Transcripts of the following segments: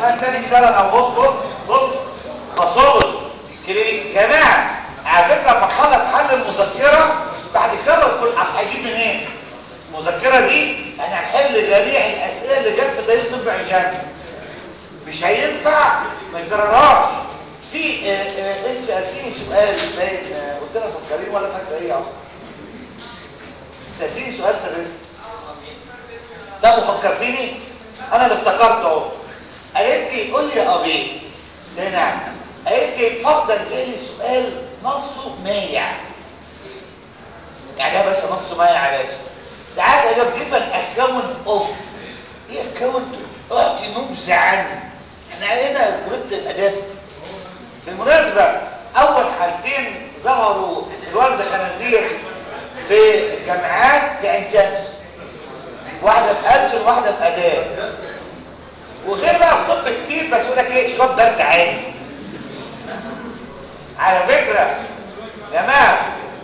سؤال تاني كرر او بص بص بص مصابر كلينيك جماعه على فكره لما تخلص حل المذكره بعد كده كل اصل هيجيب منين المذكره دي انا هحل جميع الاسئله اللي جت في تاريخ طب عشان مش هينفع ما يكررهاش في آه، آه، انت سالتني سؤال باين آه، قلت لها فكرين ولا فاكره ايه اصلا سالتني سؤال في الريست ده فكرتني انا اللي افتكرته اهو قالت لي قول لي يا ابي ده نعم قالت لي اتفضل جالي سؤال نصه مايع يعني يا باشا نصه مايع يا باشا ساعات اجيب جيفن اكونت اوف ايه اكونت اعطي نبذه عنه احنا هنا كليه الاداب بالمناسبه اول حالتين ظهروا في الوالده خنازير في الجامعات في عين شمس واحده في ألسن وواحده في اداب وغير بقى الطب كتير بس يقول لك ايه شويه برد عادي على فكره يا جماعه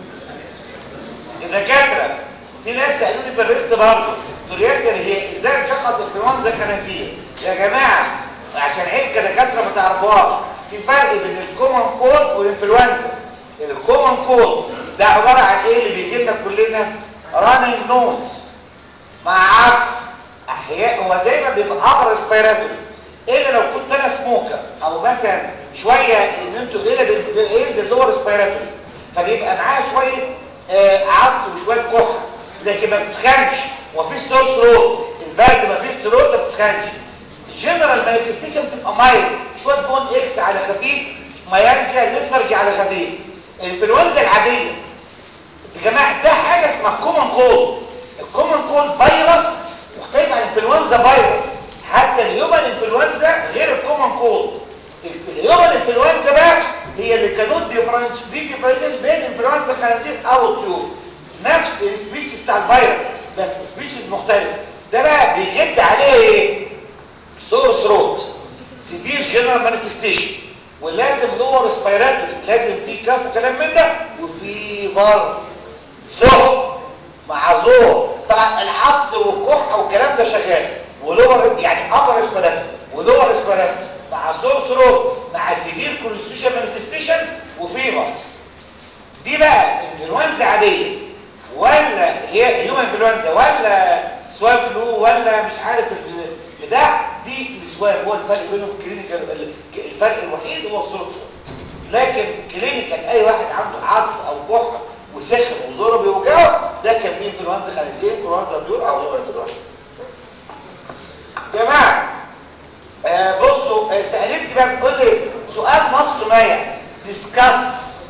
الدكاتره في ناس سالوني في الريست برضه قلت له ياسر هي ازاي بتشخص انفلونزا خنازير يا جماعه عشان عيب كدكاتره ما تعرفوهاش في فرق بين الكومن كولد والانفلونزا الكومن كولد ده عباره عن ايه اللي بيجي لنا كلنا رانينج نوز مع عكس احياء هو دايما بيبقى ابر ريسبيراتوري الا لو كنت انا سموكر او مثلا شويه ان انتوا ايه ينزل لور ريسبيراتوري فبيبقى معاه شويه آه عطس وشويه كحه لكن ما بتسخنش ومفيش سور ثروت البرد مفيش ثروت ما بتسخنش الجنرال مانيفستيشن بتبقى مايل شويه بون اكس على خفيف مايالجيا ليثرجي على خفيف الانفلونزا العاديه يا جماعه ده حاجه اسمها كومن كولد الكومن كولد فيروس مختلف عن الانفلونزا فيروس حتى الهيومن انفلونزا غير الكومن كولد الهيومن انفلونزا بقى هي اللي كانت ديفرنش في ديفرنش بين انفلونزا الخنازير او الطيور نفس السبيتشز بتاع الفيروس بس سبيتشز مختلفه ده بقى بيجد عليه ايه سور ثروت سيفير جنرال مانيفستيشن ولازم لور ريسبيراتوري لازم في كاف وكلام من ده وفي فار زهق مع زور طبعا العطس والكحه والكلام ده شغال ولور يعني ابر ريسبيراتوري ولور ريسبيراتوري مع سور ثروت مع سيفير كونستيوشن مانيفستيشن وفيفر دي بقى انفلونزا عاديه ولا هي هيومن انفلونزا ولا سواب فلو ولا مش عارف بتاع دي السواب هو الفرق بينهم الكلينيكال الفرق الوحيد هو الصوت لكن كلينيكال اي واحد عنده عطس او كحه وسخن وزوره بيوجعه ده كان مين انفلونزا خنازير انفلونزا طيور او هيومن انفلونزا جماعه آه بصوا آه سالتني بقى بتقول لي سؤال نص مايع ديسكاس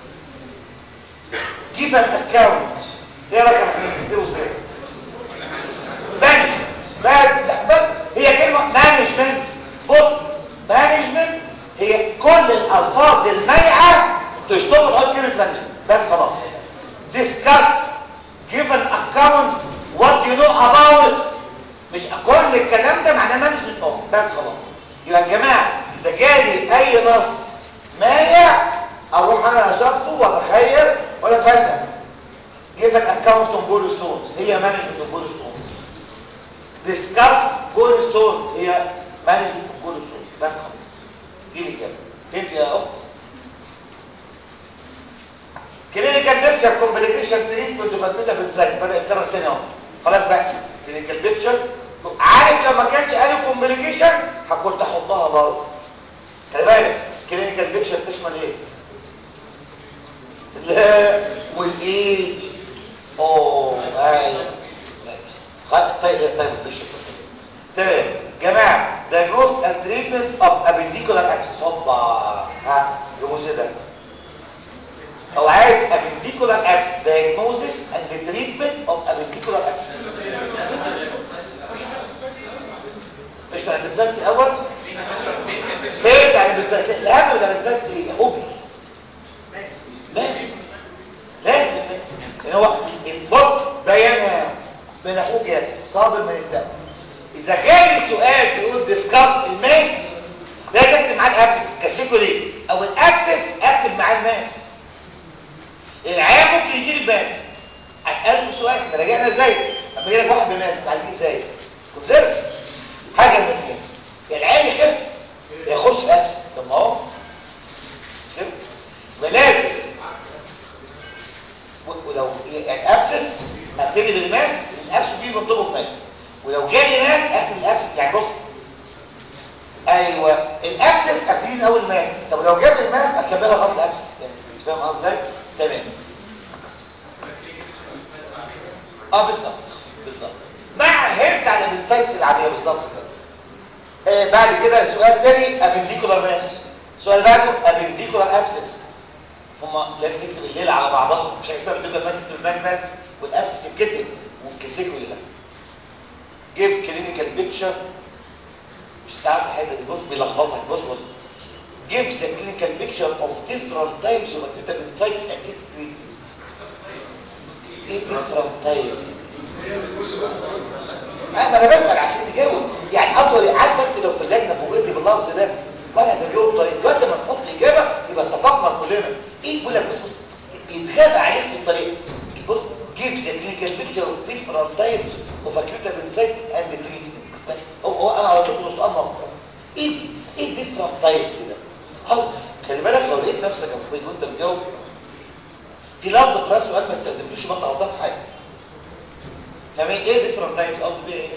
جيف ان اكاونت ايه رايك احنا بنكتبه ازاي مانجمنت بس هي كلمه مانجمنت بص مانجمنت هي كل الالفاظ المايعه تشتغل تحط كلمه مانجمنت بس خلاص discuss give an account what you know about مش كل الكلام ده معناه مانجمنت اوف بس خلاص يبقى يا جماعه اذا جالي اي نص مايع اروح انا اشطه واتخيل ولا اتفهم give an account on gallstones هي مانجمنت of gallstones discuss gallstones هي مانجمنت of gallstones بس خلاص دي الاجابه فهمت يا اخت كلينيكال بيكتشر كومبليكيشن تريتمنت وفاتمنت بنسايز بدا يتكرر ثاني اهو خلاص بقى كلينيكال بيكتشر عارف لو ما كانش قالوا كومبليكيشن كنت احطها برضه خلي بالك كلينيكال بيكتشر تشمل ايه لا والايج اوه ايوه خد طيب طيب بيشوف تمام جماعه diagnose and treatment of appendicular abscess هوبا ها جابوه ده هو عايز appendicular abscess diagnosis and the treatment of appendicular abscess مش معنى بتزلسي الاول فين يعني بتزلسي الاهم ولا بتزلسي ايه هوبي ماشي لازم يعني هو البص بيان من اخوك ياسر صابر من الدم اذا جالي سؤال بيقول ديسكاس الماس لازم اكتب معاه الابسس كسيكو ليه او الابسس اكتب معاه الماس العيان ممكن يجي لي بماس اساله سؤال احنا راجعنا ازاي لما يجي لك واحد بماس بتعالجيه ازاي كونسيرف حاجه من الاثنين العيان يخف توب ماس ولو جالي ماس اكتب الابسس يعني بص ايوه الابسس ابتدي اول ماس طب لو جاب الماس اكملها لغايه الابسس يعني انت فاهم قصدي ازاي تمام اه بالظبط بالظبط مع هرت على الانسايتس العاديه بالظبط كده آه بعد كده سؤال تاني ابنديكولار ماس السؤال بعده ابنديكولار ابسس هما لازم تكتب الليله على بعضها مش حاجه اسمها ابنديكولار ماس تكتب الماس بس والابسس يتكتب والكسيكولي لا give clinical picture مش تعرف الحته دي بص بيلخبطك بص بص give the clinical picture of different types of acute insights and its treatment ايه different types اه ما انا بسأل عشان تجاوب يعني اصلا عارفه انت لو في اللجنه فوجئتي باللفظ ده وانا بجاوب طريق دلوقتي ما نحط اجابه يبقى اتفقنا كلنا ايه بيقول لك بص بص يتغاب عليك في الطريق بص give the clinical picture of different types of acute insights and treatment بس هو, هو انا قلت لكم السؤال مفروض ايه دي ايه different types ده خلاص خلي بالك لو لقيت نفسك يا فوقي وانت بتجاوب في لفظ في راس سؤال ما استخدمتوش يبقى انت غلطان في حاجه فاهمين ايه different types قصدي بيه ايه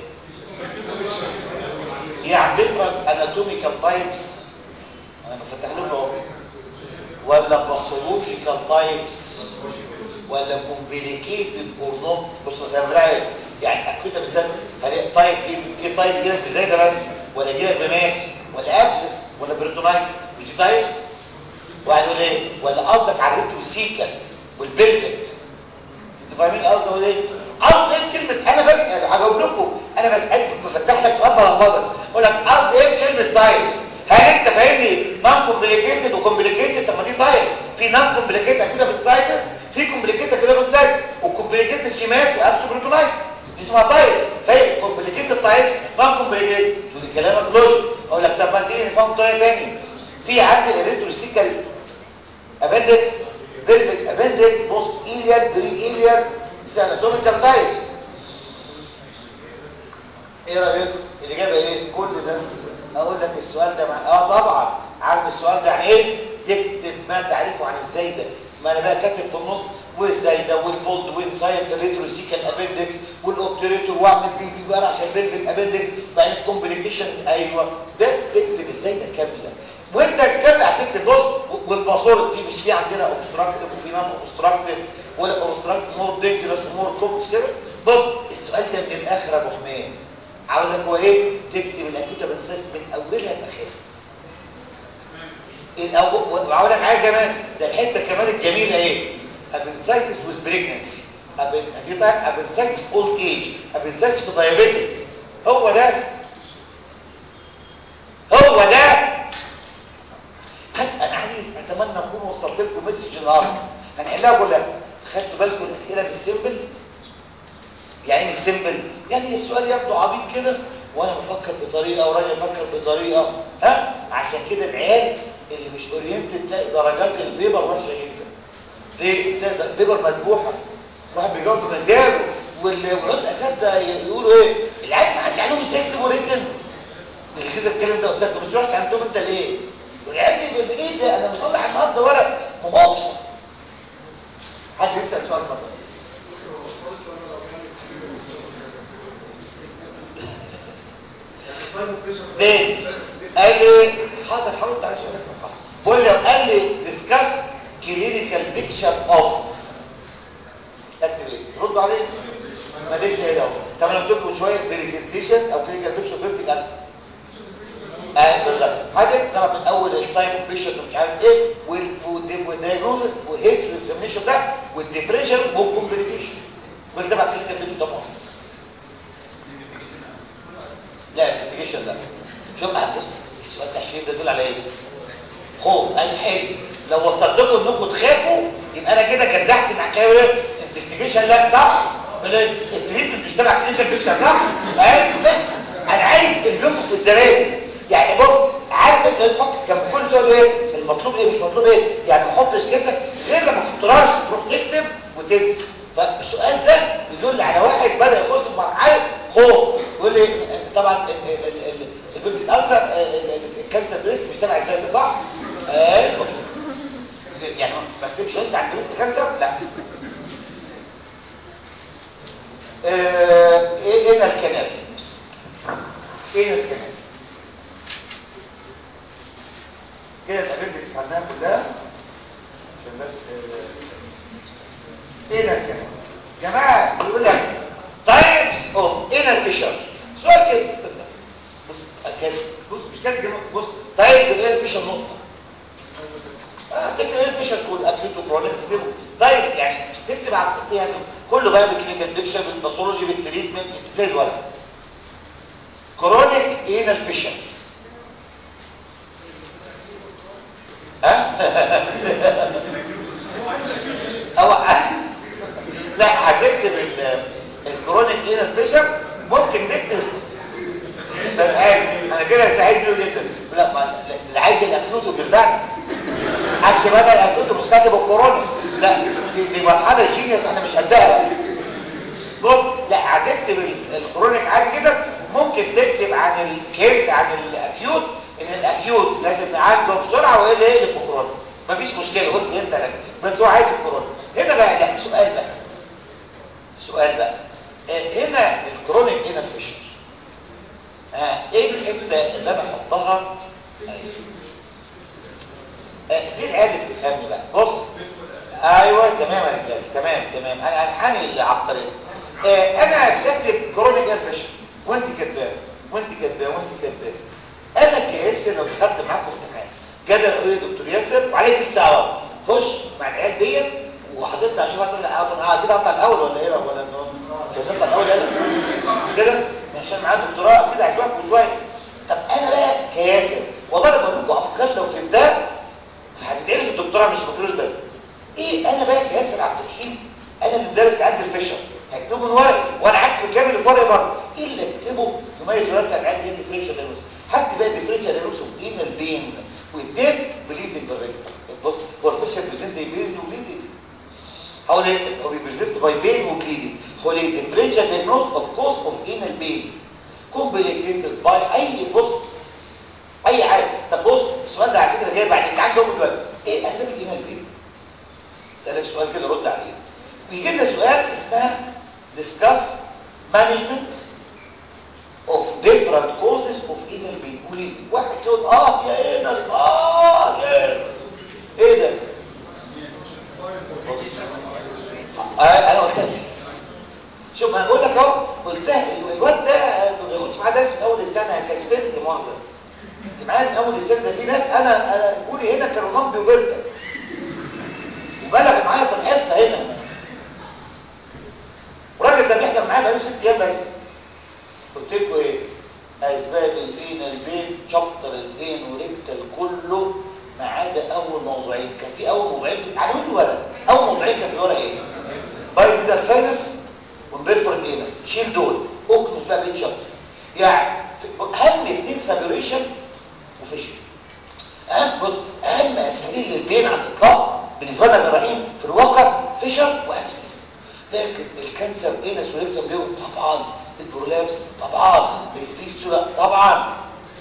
يعني different anatomical types انا بفتح لهم اهو ولا pathological types ولا complicated or not بص مثلا بلاقي يعني اكيد بالذات هلاقي طيب في في طيب يجيلك بزايده بس ولا يجيلك بماس ولا ابسس ولا بريتونايتس مش دي تايبس وهنقول ايه ولا قصدك على الريتروسيكال والبلفيك انتوا فاهمين قصدي اقول ايه قصدي ايه كلمه انا بسال هجاوب لكم انا بسالك بفتح لك سؤال بلخبطك اقول لك قصدي ايه كلمه تايبس هل انت فاهمني نون كومبليكيتد وكومبليكيتد طب ما دي تايب في نون كومبليكيتد كده بالتايتس في كومبليكيتد كده بالتايتس وكومبليكيتد في ماس وابسوبريتونايتس دي اسمها تايب فاهم كومبليكيتد تايب نون كومبليكيتد تقول كلامك لوجيك اقول لك طب ما دي نفهم طريقه ثانيه في عندي الريتروسيكال ابندكس بلفيك ابندكس بوست ايليال بري ايليال اناتوميكال تايبس ايه رايكم الاجابه ايه كل ده اقول لك السؤال ده مع... اه طبعا عارف السؤال ده يعني ايه تكتب ما تعرفه عن الزايده ما انا بقى كاتب في النص والزايده والبولد وانسايد في الريتروسيكال ابندكس والاوبتريتور واعمل بي في بقى عشان بلفيك ابندكس بعدين كومبليكيشنز ايوه ده تكتب الزايده كامله وانت كامل هتكتب بص والباسورد في مش في عندنا اوبستراكتيف وفي نون اوبستراكتيف ولا اوبستراكتيف مور دينجرس ومور كومس كده بص السؤال ده من الاخر يا ابو حميد عاوز لك هو ايه تكتب الاكوتا بنساس من اولها لاخرها الاول وعاوز لك حاجه كمان ده الحته كمان الجميله ايه ابنسايتس وذ بريجنسي ابن دي ابنسايتس اولد ايج ابنسايتس في دايابيتك هو ده هو ده انا عايز اتمنى اكون وصلت لكم مسج النهارده هنحلها كلها خدتوا بالكم الاسئله بالسيمبل يعني ايه السيمبل يعني السؤال يبدو عبيط كده وانا بفكر بطريقه وراجل بفكر بطريقه ها عشان كده العيال اللي مش اورينتد تلاقي درجات البيبر وحشه جدا ليه تلاقي البيبر مذبوحه واحد بيجاوب بمزاجه والولاد الاساتذه يقولوا ايه العيال ما عادش عندهم سيكتب ريتن اللي كذا الكلام ده استاذ ما بتروحش عندهم انت ليه والعيال دي في ايه ده انا مصلح النهارده ورق مبسط حد يسال سؤال اتفضل زين قال لي حاضر هرد على سؤالك بقول لي قال لي ديسكاس كلينيكال بيكتشر اوف اكتب ايه رد عليه ما لسه هنا اهو طب انا قلت لكم شويه بريزنتيشنز او كلينيكال بيكتشر اوف بيبتيك السر اه بالظبط حاجه طبعا من اول التايب اوف بيشنت ومش عارف ايه والدايجنوزس والهيستوري اكزامينشن ده والديفرنشال والكومبليكيشن كل ده بعد كلينيكال بيكتشر طبعا لا انفستيجيشن لا شوف بص السؤال التحشير ده يدل على ايه خوف اي حلو لو وصلت لكم انكم تخافوا يبقى انا كده جدحت مع كده انفستيجيشن لا صح التريتمنت مش تبع كلينيكال بيكتشر صح ايوه انا عايز اللي بينفخ في الزبادي يعني بص عارف انت تفكر كان كل سؤال ايه المطلوب ايه مش مطلوب ايه يعني ما تحطش كذا غير لما تحطراش تروح تكتب وتنسى فالسؤال ده يدل على واحد بدا يخش في مرحله خوف يقول لي طبعا البنت الالسر الكانسر بريست مش تبع ازاي ده صح ايوه يعني ما تكتبش انت عن بريست كانسر لا ايه فيشر سؤال كده بص كده بص مش كده بص طيب في ايه فيشر نقطه اه تكتب ايه فيشر تقول اكيد وكرونيك تكتبه طيب يعني تكتب على يعني كله بقى بالكلينيكال بيكشر بالباثولوجي بالتريتمنت زي الورق كرونيك ايه الفيشر ها او لا هتكتب الكرونيك ايه الفيشر ممكن تكتب بس عادي انا كده سعيد بيه جدا لا ما اللي عايز الاكيوت بيخدعني اكتب انا الاكيوت مش كاتب الكورونا لا دي, دي مرحله جينيوس احنا مش قدها بقى بص لا هتكتب الكرونيك عادي كده ممكن تكتب عن الكيد عن الاكيوت ان الاكيوت لازم نعالجه بسرعه وايه اللي يقلب بكورونا مفيش مشكله قلت انت لك بس هو عايز الكورونا هنا بقى لا سؤال بقى سؤال بقى هنا الكرونيك هنا الفشل ها ايه الحته اللي انا احطها دي العيال اللي بتفهمني بقى بص ايوه تمام يا رجاله تمام تمام انا انحني عبقري آه انا كاتب كرونيك الفشل وانت كاتباه وانت كاتباه وانت كاتباه انا كياسر لو دخلت معاكم امتحان جدل اقول يا دكتور ياسر وعليه ست ساعات خش مع العيال ديت وحضرتك اشوف هطلع اطلع كده اطلع الاول ولا ايه ولا مش هطلع الاول يلا مش كده عشان معاه دكتوراه كده هيجيبكم شويه طب انا بقى كياسر والله انا بقول لكم افكار لو فهمتها هتتعرف الدكتوراه مش بكالوريوس بس ايه انا بقى كياسر عبد الرحيم انا اللي مدرس عند الفشل هكتبه من ورقي وانا هكتب كامل اللي في ورقي برضه ايه اللي اكتبه يميز ورقه العيال دي ديفرنشال دايجنوستس هكتب بقى ديفرنشال دايجنوستس اوف انال بين واثنين بليدنج بالريكتر بص هو الفشل بريزنت بين وبليدنج هو هو بيبريزنت باي بين وبليدنج هو الديفرنشال دايجنوستس اوف كوز اوف انال بين كومبليكيتد باي اي بص اي حاجه طب بص السؤال ده على فكره جاي بعدين تعال جاوب دلوقتي ايه اسباب الانال بين سالك سؤال كده رد عليه بيجي لنا سؤال اسمها discuss management of different causes of anal pain قولي واحد يقول اه يا انس اه يا ايه ده آه انا قلت لك شوف انا بقول لك اهو قلت الواد ده ما بياخدش معاه درس من اول السنه كسبني معظم معايا من اول السنه ده في ناس انا انا قولي هنا كانوا نمضي وبرده وبلغ معايا في الحصه هنا والراجل ده بيحضر معايا بقاله ست ايام بس قلت لكم ايه اسباب البين البين شابتر البين وريكتال كله ما عدا اول موضوعين كان في اول موضوعين في عنوان الورق اول موضوعين كان في الورق ايه بايبيتال ساينس ومبيرفورد اينس شيل دول اكنس بقى بين شابتر يعني اهم اثنين سابيوريشن وفيشن اهم بص اهم اساليب للبين على الاطلاق بالنسبه لنا الجراحين في الواقع فيشر وابسس لكن الكانسر ايه مسؤوليته بيه طبعا البرولابس طبعا الفيستولا طبعا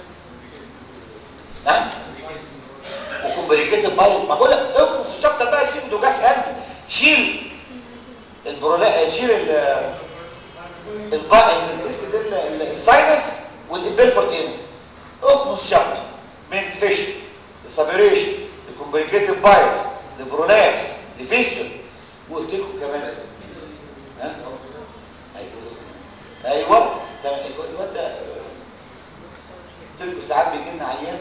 نعم وكومبليكيتد بايت ما بقول لك اقص الشابتر بقى شيل دوجاش قلبي شيل البرولا شيل ال الساينس والبيرفورت اينس اقص الشابتر من فيشن لسابيريشن لكومبليكيتد بايت لبرولابس لفيستولا وقلت لكم كمان ها ايوه ايوه تمام الواد ده قلت لكم ساعات بيجي لنا عيان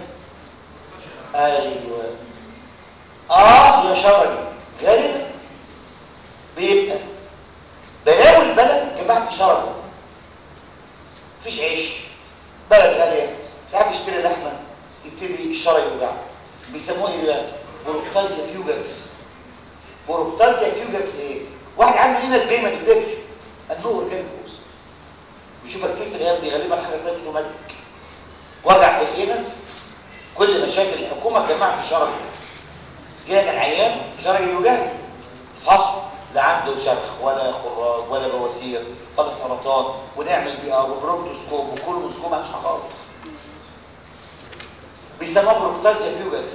ايوه اه يا شرجي غالبا بيبقى بلاوي البلد جماعه شرجي مفيش عيش بلد غاليه مش عارف يشتري لحمه يبتدي الشرج يوجعه بيسموه ايه بقى بروكتالجيا فيوجاكس بروكتالجيا فيوجاكس ايه واحد عنده هنا البين ما بيكتبش النور كان كوز بيشوفك كيف الايام دي غالبا حاجه زي سوماتيك وجع في الانس كل مشاكل الحكومه جماعه في شرج جاء العيان شرج الوجاهي فحصه لا عنده شرخ ولا خراج ولا بواسير ولا سرطان ونعمل بيها وبروكتوسكوب وكولونوسكوب مش خالص بيسموها بروكتالجيا فيوجاكس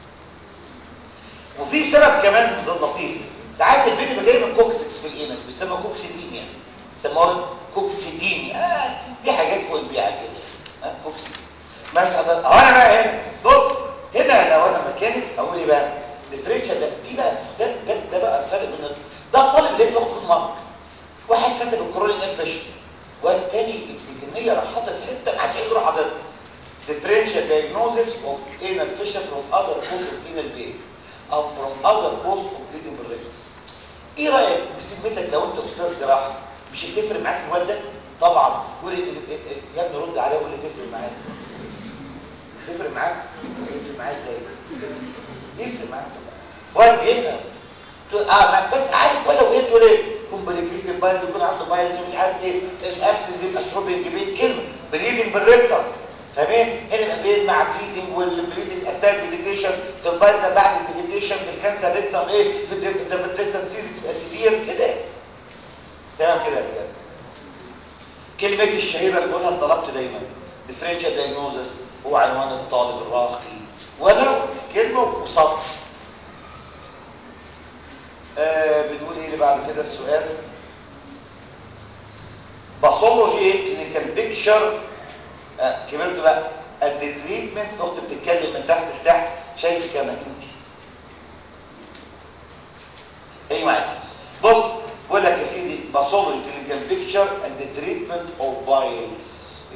وفي سبب كمان لطيف ساعات البيبي بيبقى جاي من كوكسكس في الانس بيسموها كوكسيدينيا بيسموها كوكسيدينيا آه دي حاجات فوق البيعه كده آه كوكسيدينيا ماشي حضرتك اهو انا بقى هنا بص هنا لو انا مكانك اقول ايه بقى ديفرنشال ده دي بقى ده ده, ده بقى الفرق بين ده الطالب اللي ياخد في المرض واحد كتب الكورونيك انفيشن والتاني باثولوجي راح حاطط حته ما حدش يقدر حاططها differential diagnosis of anal fissure from other cause of anal pain او from other cause of bleeding بالرجل ايه رايك بسمتك لو انت استاذ جراحه مش هتفرق معاك الواد ده طبعا قول يا ابني رد عليه وقول لي تفرق معاك تفرق معاك تفرق معاك ازاي يفرق معاك واد بيفهم اه بس عارف ولو ايه تقول ايه كومبليكيتد بايل بيكون عنده بايل مش عارف ايه الابسن بيبقى شروبنج بين كلمه بليدنج بالريكتر فاهمين هنا يبقى بين مع بليدنج والبليدنج اثناء الديفيكيشن في البايل ده بعد الديفيكيشن في الكانسر ريكتم ايه في الديفيكيشن سيري تبقى سيفير كده تمام كده يا رجاله كلمتي الشهيره اللي بقولها طلبت دايما ديفرنشال دايجنوزس هو عنوان الطالب الراقي ولو كلمه وسطر آه بنقول ايه اللي بعد كده السؤال باثولوجي كلينيكال بيكتشر آه كبرت بقى التريتمنت اخت بتتكلم من تحت لتحت شايف كما انت ايه معايا بص بقول لك يا سيدي باثولوجي كلينيكال بيكتشر اند تريتمنت اوف بايلز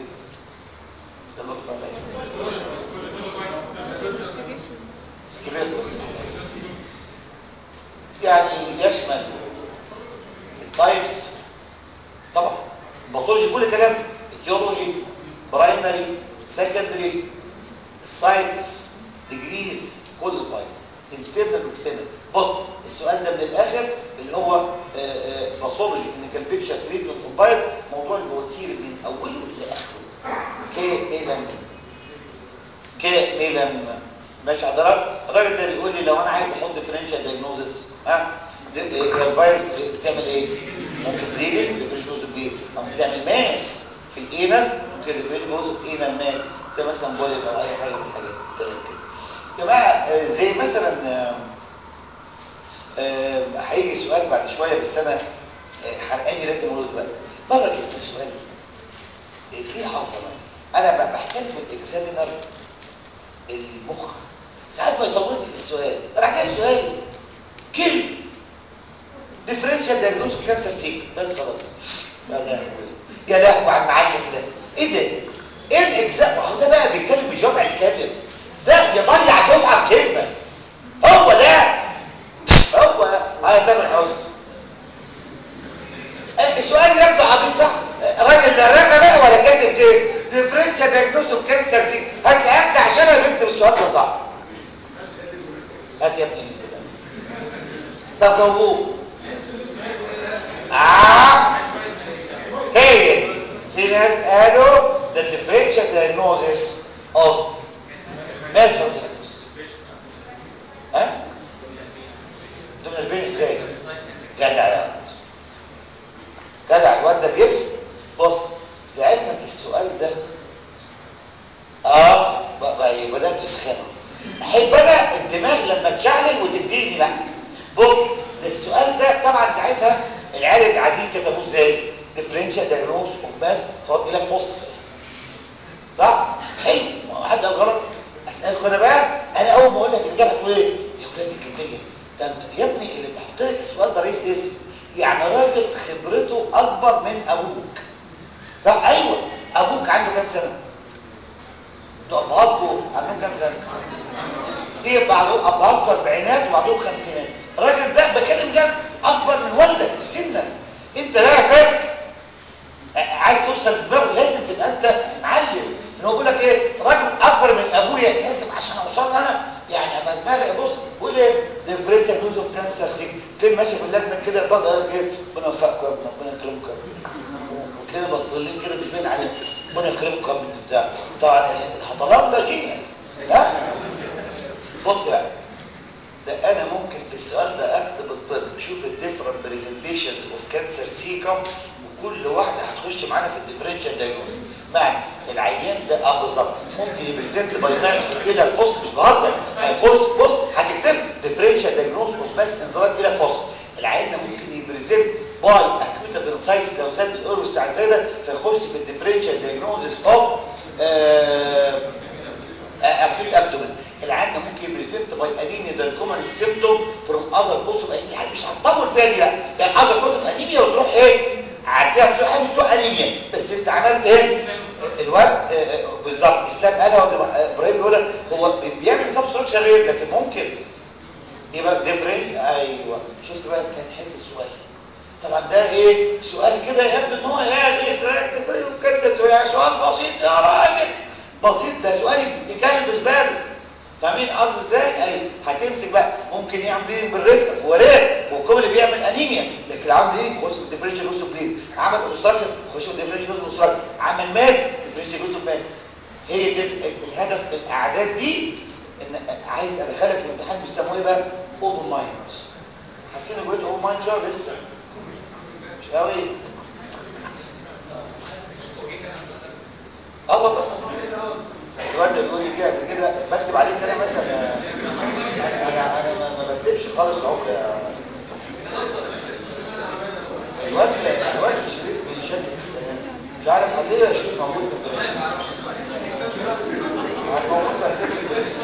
يعني يشمل التايبس طبعا باثولوجي كل كلام الجيولوجي برايمري سكندري السايتس ديجريز كل البايلز انترنال واكسترنال بص السؤال ده من الاخر اللي هو باثولوجي كلينيكال بيكتشر تريتمنت اوف بايل موضوع البواسير من اوله لاخره كي ميلان كي ميلان ماشي حضرتك الراجل ده بيقول لي لو انا عايز احط ديفرنشال دايجنوزس ها الفيروس بتعمل ايه ممكن بليدنج ديفرنشال جوز بليد او بتعمل ماس في الانس ممكن ديفرنشال جوز انال ماس زي مثلا بوليب او اي حاجه من الحاجات تمام كده يا جماعه زي مثلا هيجي سؤال بعد شويه بس انا حرقاني لازم اقوله دلوقتي مره جبت سؤال ايه حصل انا بحتاج من الاكزامينر المخ ساعات ما يطولش في السؤال راح جايب سؤال كلمه ديفرنشال دايجنوز كانسر سيك بس خلاص يا لهوي يا لهوي على المعلم ده ايه ده ايه الاجزاء هو ده بقى بيتكلم بجمع الكلم ده يضيع دفعه بكلمه هو ده هو على تامر حسن السؤال يبدو عبيط صح راجل لا رغى بقى ولا كاتب ايه ديفرنشال دايجنوز اوف كانسر سيك هات لي ابدا عشان انا بكتب السؤال ده صح هات يا ابني طب جاوبوه اه هي دي في ناس قالوا ده differential diagnosis of mesothelioma ها دول البين ازاي جدع يا جدع الواد ده بيفهم بص لعلمك السؤال ده اه بقى بدات تسخنه احب انا الدماغ لما تشعلل وتديني بقى بص ده السؤال ده طبعا ساعتها العيال اللي قاعدين كتبوه ازاي ديفرنشال دايجنوز اوف ماس فوق الى فص صح حلو ما حد قال غلط اسالكم انا بقى انا اول ما اقول لك الاجابه هتقول ايه يا ولاد الجنيه ده انت يا ابني اللي بحط لك السؤال ده رئيس اسم يعني راجل خبرته اكبر من ابوك صح ايوه ابوك عنده كام سنه انتوا ابهاتكم عندهم كام سنه دي بعضهم ابهاتكم اربعينات وبعضهم خمسينات الراجل ده بكلم جد اكبر من والدك في سنا انت بقى فاس عايز توصل لدماغه لازم تبقى انت معلم ان هو بيقول لك ايه راجل اكبر من ابويا لازم عشان اوصل انا يعني ابقى دماغي بص بيقول ايه ديفرنشال دوز اوف كانسر سيك تلاقي ماشي في اللجنه كده طب ايه ربنا يوفقكم يا ابني ربنا يكرمكم يا ابني وتلاقينا بطلين كده بالبين عليهم ربنا يكرمكم يا ابني بتاع طبعا الهطلان ده جينيس ها بص بقى ده انا ممكن في السؤال ده اكتب الطب شوف الديفرنت بريزنتيشن اوف كانسر سيكم وكل واحده هتخش معانا في الديفرنشال دايجنوز معنى العيان ده اه بالظبط ممكن يبريزنت باي ماس الى الفص مش بهزر الفص بص هتكتب ديفرنشال دايجنوز اوف ماس انزلاق الى الفص العيان ده ممكن يبريزنت باي اكيوت بنسايس لو زاد الاورس بتاع الزايده فيخش في الديفرنشال دايجنوزس اوف اكيوت ابدومين العيان ده ممكن يبريزنت باي انيميا ده الكومن سيمبتوم فروم اذر كوز اوف انيميا مش هتطول فيها دي بقى يعني اذر كوز اوف انيميا وتروح ايه عديها بسرعه مش تروح انيميا بس انت عملت ايه الواد آه، آه، بالظبط اسلام قالها ولا ابراهيم بيقولها هو بيعمل سبستراكشر ريت لكن ممكن يبقى ديفرنت ايوه شفت بقى كان حلو السؤال طبعا ده ايه سؤال كده يبدو ان هو يا زي سؤال ديفرنت وكذا سؤال بسيط يا راجل بسيط ده سؤال يتكلم بالنسبه له فاهمين قصدي ازاي ايوه هتمسك بقى ممكن يعمل بليدنج بالريكتم وريه والكم اللي بيعمل انيميا لكن عامل ايه خش في الديفرنشال جوز بليد عمل اوبستراكشن خش في الديفرنشال جوز اوبستراكشن عمل ماس ديفرنشال جوز ماس هي دي ال- ال- الهدف من الاعداد دي ان عايز ادخلك في الامتحان بيسموه ايه بقى اوبن مايند حاسين ان جوه اوبن مايند شويه لسه مش قوي اه والله الواد ده بيقول لي دي قبل كده بكتب عليك انا مثلا انا انا أنا ما- ما بكتبش خالص عمر يا الواد الواد شريف بيشكل مش عارف ليه يا شريف موجود في البريد موجود في اسئله البريد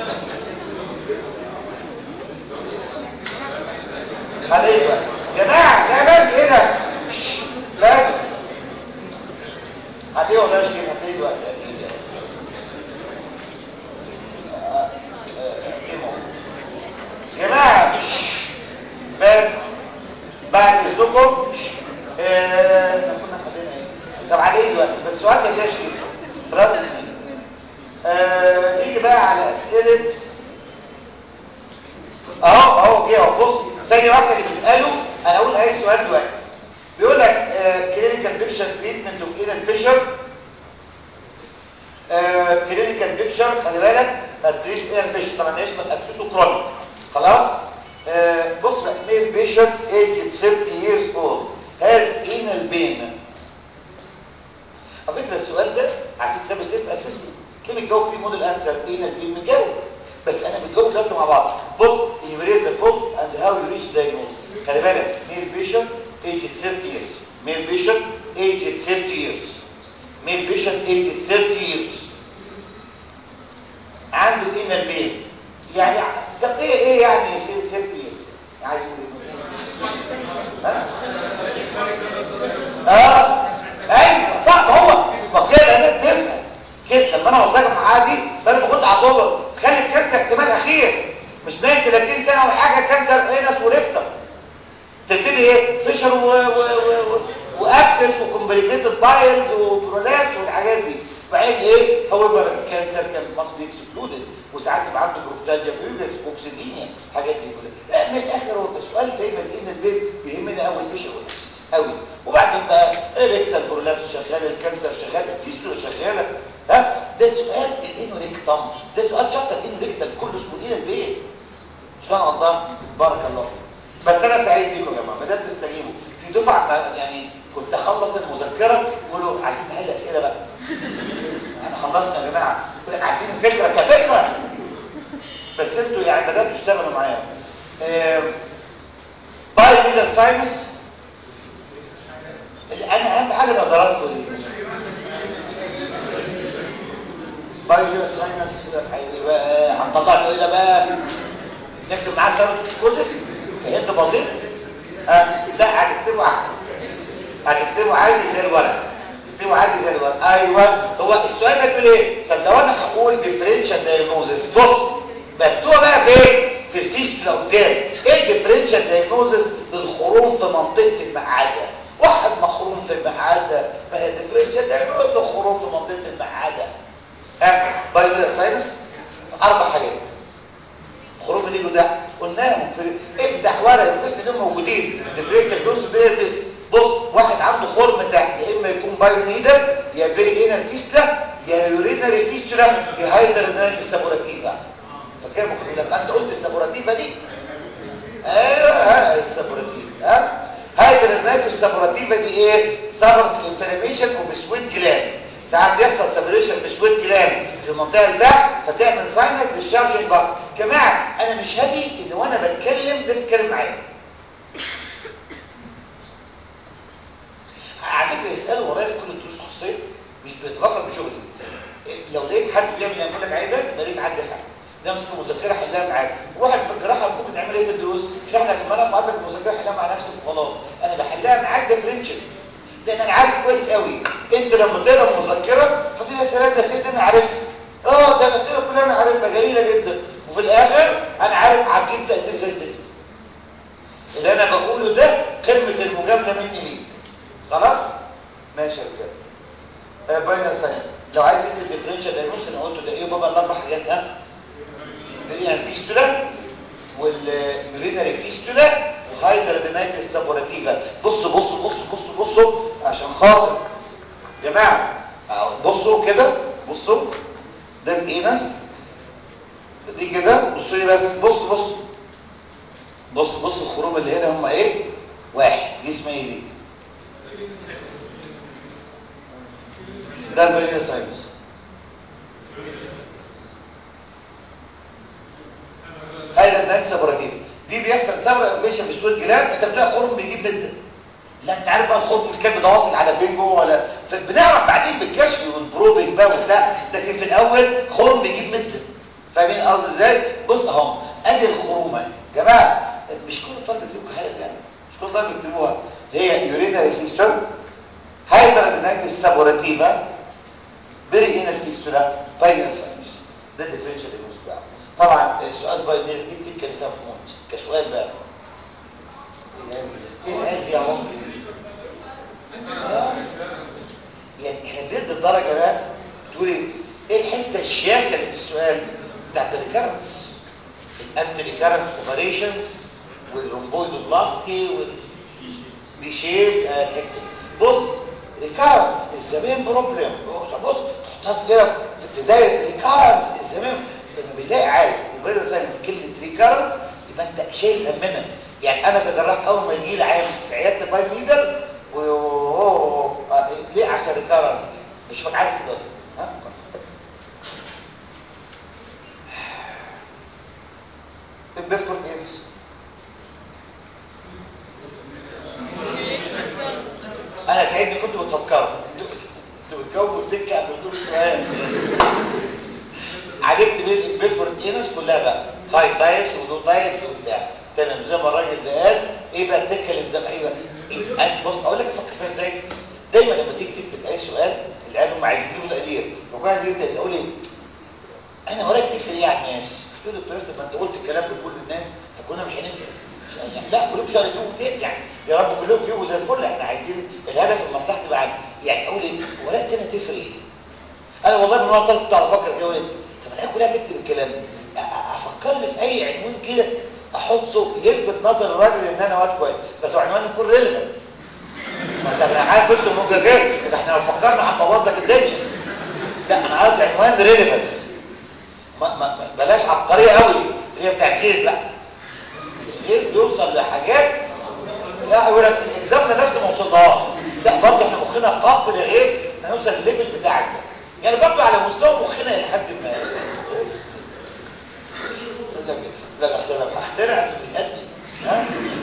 خليه بقى جماعه لا بس ايه ده شش، بس خليه والله يا شريف هتلاقيه دلوقتي اكيد يعني جماعة بس بعد اذنكم آه، كنا خلينا ايه طب على ايه دلوقتي بس السؤال ده جاي شيء تراست آه نيجي بقى على اسئله اهو اهو جه اهو بص ثانيه واحده اللي بيساله انا اقول اي سؤال دلوقتي بيقول لك كلينيكال بيكشر تريتمنت اوف اينال فيشر كلينيكال بيكشر خلي بالك التريت اير فيشن طبعا ده اسمه اكيوتو كرونيك خلاص آه بص بقى ميل بيشنت ايج 30 years old has anal pain على فكره السؤال ده على فكره بس في اسسمنت تلاقي بتجاوب فيه موديل انسر انال بين متجاوب بس انا بتجاوب دلوقتي مع بعض بص enumerate the cause and how you reach diagnosis خلي بالك ميل بيشنت ايج 30 years ميل بيشنت ايج 30 years ميل بيشنت ايج 30 years عنده انال بين يعني طب ايه ايه يعني سيل سيل ييرز عايز يقول ايه ها اه ايوه صعب هو ما كده انا تفهم كده لما انا وصلت عادي فانا باخد عضله تخلي الكانسر احتمال اخير مش باين 30 سنه ولا حاجه كانسر انس وريكتم تبتدي ايه فيشر و... و... و... وابسس وكومبليكيتد بايلز وبرولابس والحاجات دي بعدين ايه هاويفر الكانسر كان ماست بي اكسكلودد وساعات يبقى عنده بروكتاجيا فيوجكس بوكسيدينيا الحاجات دي كلها لا من الاخر هو السؤال دايما ان البيت بيهمنا اول فيشر والابسس قوي وبعدين بقى ريكتال برولابس شغال الكانسر شغال الفيستولا شغاله ها ده سؤال الانوريكتم ده سؤال شابتر الانوريكتم كله اسمه ايه البيت سبحان الله بارك الله فيك بس انا سعيد بيكم يا جماعه بدات تستجيبوا في دفعه ما- يعني كنت اخلص المذكره يقولوا عايزين نحل اسئله بقى احنا خلصنا يا جماعه يقول لك عايزين فكره كفكره بس انتوا يعني بداتوا تشتغلوا معايا باي ميدل ساينس انا اهم حاجه نظراتكم دي باي ميدل ساينس يبقى هنطلع له ايه ده بقى نكتب معاه سيارة سكوتر فهمت بسيط أه لا هتكتبه عادي هتكتبه عادي زي الورق تكتبه عادي زي الورق ايوه هو السؤال ده بيقول ايه طب لو انا هقول ديفرنشال دايجنوزس بص مكتوبه بقى فين في الفيستولا قدام ايه الديفرنشال دايجنوزس للخروم في منطقه المقعده واحد مخروم في المقعده ما هي ديفرنشال دايجنوزس للخروم في منطقه المقعده ها بايلر ساينس اربع حاجات خروج الليجو ده قلناهم في افتح ورق القسم دول موجودين ديفرنشال دوز بيرتس بص واحد عنده خرم تحت يا اما يكون بايونيدر يا بيري انر فيستلا يا يورينري فيستلا يا هايدرودينايت السابوراتيفا فاكر ما كنت لك انت قلت السابوراتيفا دي ايوه ها السابوراتيفا ها هايدرودينايت السابوراتيفا دي ايه سابورت انفلاميشن اوف سويت جلاند ساعات بيحصل سابريشن في سويت جلاند في المنطقه اللي تحت فتعمل ساينس ديشارجنج باس جماعه انا مش هابي ان وانا بتكلم ناس تتكلم معايا على فكره يسالوا ورايا في كل الدروس الخصوصيه مش بيتفقد بشغلي إيه، لو لقيت حد بيعمل اللي بقول لك عليه ده يبقى لقيت حد حاجه نمسك المذكره حلها معاك واحد في الجراحه المفروض بتعمل ايه في الدروس شرح لك المنهج وعندك المذكره حلها مع نفسك وخلاص انا بحلها معاك ديفرنشال لان انا عارف كويس قوي انت لما تقرا المذكره هتقول يا لو عايز تكتب ديفرنشال دايجنوز انا قلت ده ايه بابا الاربع حاجات ها برينال فيستولا واليورينري فيستولا وهايدرادينايتس سابوراتيفا بصوا بصوا بصوا بصوا بصوا عشان خاطر يا جماعه بصوا كده بصوا ده الانس دي كده بصوا لي بس بص بص بص بص الخروم اللي هنا هم ايه واحد دي اسمها ايه دي ده البرينال ساينس هذا النايت سابوراتيف دي بيحصل سابرا اوفيشن في سويت جلاند انت بتلاقي خرم بيجيب بنت لا انت عارف بقى الخرم الكلب ده واصل على فين جوه ولا فبنعرف بعدين بالكشف والبروبنج بقى وبتاع لكن في الاول خرم بيجيب بنت فاهمين قصدي ازاي بص اهو ادي الخرومه يا جماعه مش كل طالب يكتبوا حاجه يعني مش كل طالب يكتبوها هي يورينري فيستر هايبرادينايتس سابوراتيفا بري انال فيستولا باينال ساينس ده الديفرنشال ديجنوز بتاعه طبعا السؤال باي مير ايه تكن فيها محمود كسؤال بقى ايه العيال دي يا عم آه. يعني احنا بندي الدرجه بقى تقولي ايه الحته الشياكه اللي في السؤال بتاعت الريكارنس الانتي ريكارنس اوبريشنز والرومبويدوبلاستي والبي شيب الحته دي بص ريكارنس الزمان بروبلم بص تحطها في كده في بدايه ريكارنس الزمان لما بنلاقي عارف يبقى ساينس كلمه ريكارنس يبقى انت شايل همنا يعني انا كجراح اول ما يجي لي عيان في عياده الباي ميدل و ليه عشان ريكارنس مش فاك عارف كده ها بس البيرفورت ايبس انا سعيد اني كنت بتفكروا انتوا بتجاوبوا الدكه قبل طول السؤال عالجت بين البيرفورت اينس كلها بقى هاي تايبس ولو تايبس وبتاع تمام زي ما الراجل ده قال ايه بقى الدكه اللي زي ايوه إيه؟ بص اقول لك تفكر فيها ازاي دايما لما تيجي تكتب اي سؤال العيال هم عايزين يجيبوا تقدير وكل عايز يجيب تقدير اقول ايه انا وراك تفرق ايه على الناس تقول له دكتور ما انت قلت الكلام لكل الناس فكلنا مش هنفرق يعني لا كلكم شغالين تاني يعني يا رب كلكم يجيبوا زي الفل احنا عايزين الهدف المصلحه تبقى عندي يعني اقول ايه ورقتي انا تفرق ايه انا والله من وانا طالب كنت على افكر كده طب انا كلها تكتب الكلام افكر لي في اي عنوان كده احطه يلفت نظر الراجل ان انا واد كويس بس عنوان يكون ريليفنت ما انت انا عارف انت الموجه كده احنا لو فكرنا هنبوظ لك الدنيا لا انا عايز عنوان ريليفنت ما ما بلاش عبقريه قوي اللي هي بتاعت غيظ لا الغيظ بيوصل لحاجات لا يقول لك الاكزام نفسه ما وصلناش لا برضه احنا مخنا قاصر يا غيظ هنوصل للليفل بتاعك ده يعني برضه على مستوى مخنا لحد ما لا لا اصل انا هخترع انت مش قدي ها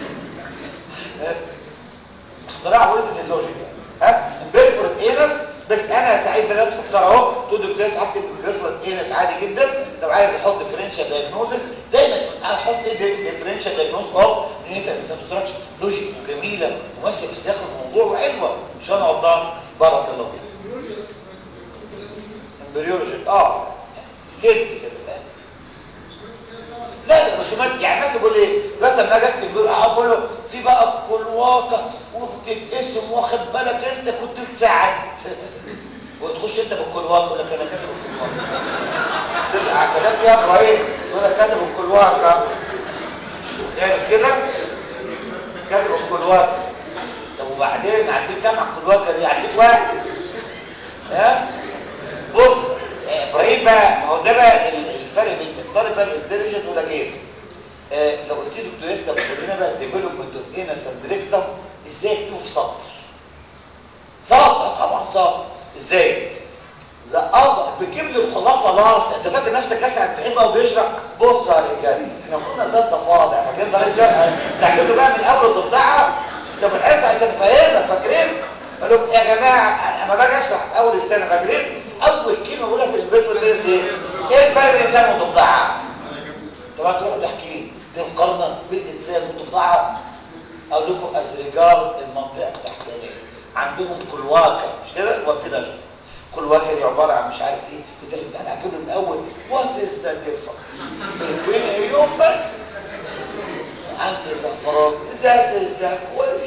اختراع وزن اللوجيك ها بيرفورت اينس بس انا سعيد بدات افكر اهو تقول دكتور هكتب بيرفورت اينس عادي جدا لو عايز احط ديفرنشال دايجنوزس دايما احط ايه ديفرنشال دايجنوز اوف نيتال سبستراكشن لوجيك وجميله وماشيه في سياق الموضوع وحلوه مش انا قدام بارك الله فيك امبريولوجي اه جد كده لا لا رسومات يعني مثلا بقول ايه دلوقتي لما اجي اكتب بقول له في بقى الكلواكه وبتتقسم واخد بالك انت كنت ساعات وتخش انت بالكلواكه يقول لك انا كاتب الكلواكه تبقى كلام يا ابراهيم يقول لك كاتب الكلواكه يعني كده كاتب الكلواكه طب وبعدين عندك كام على الكلواكه دي عندك واحد ها بص ابراهيم بقى ما هو ده بقى الفرق بين الطالب بقى الانتليجنت ولا كيف آه لو قلت له دكتور ياسر بتقول لنا بقى الديفلوبمنت اوف انس اند ريكتم ازاي اكتبه في سطر سطر طبعا سطر ازاي اه بتجيب لي الخلاصه لاص انت فاكر نفسك اسعد بتحب او بيشرح بص يا رجاله احنا كنا زي الضفادع فاكرين ده رجاله تعجب له بقى من اول الضفدعه ده في الحصه عشان افهمك فاكرين قال لهم يا جماعه انا باجي اشرح اول السنه فاكرين اول كلمه بقولها في البيرفكت دي ايه ايه الفرق بين الانسان والضفدعه طبعا تروحوا تحكي دي مقارنه بين الانسان والضفدعه اقول لكم از ريجارد المنطقه التحتانيه عندهم كلواكه مش كده وابتدى اشرح كلواكه دي عباره عن مش عارف ايه انت في الامتحان هتجيب من الاول وات از ذا ديفرنس بين هيومن عند زعفران ذات الزك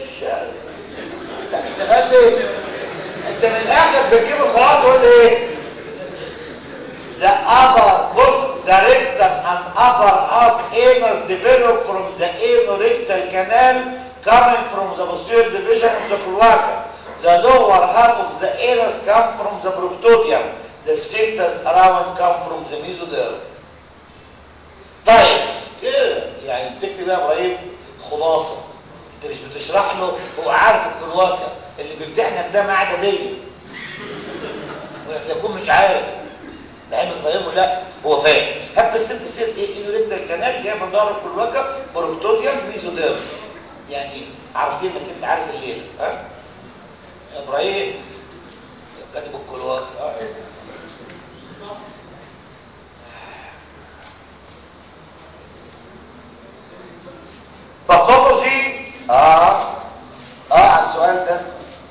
والشرب تشتغل لي انت من الاخر بتجيب الخلاصه ولا ايه develop from the anorectal canal coming from the posterior division of the cloaca. The lower half of the anus come from the proctodium. The sphincters around come from the mesoderm. طيب كده يعني بتكتب يا ابراهيم خلاصه انت مش بتشرح له هو عارف الكلواكه اللي بيمتحنك ده معاه عدديه ويكون مش عارف لعلم فاهمه لا هو فاهم هب الست سير ايه انوريكتا الكنال جاي من ظهر الكلواكه بروكتوديوم ميزوديرم يعني عرفتين انك انت عارف الليله ها ابراهيم كاتب الكلواكه آه. باثولوجي اه اه على السؤال ده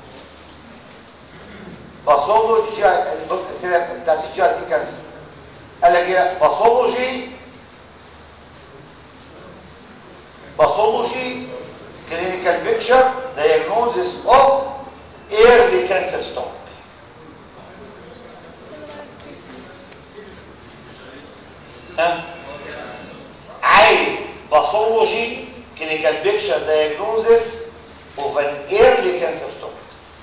باثولوجي بص الاسئله بتاعت الجي ار تي كانسر قال لك ايه باثولوجي باثولوجي clinical picture diagnosis of early cancer stomach ها عايز باثولوجي clinical picture diagnosis of an early cancer stomach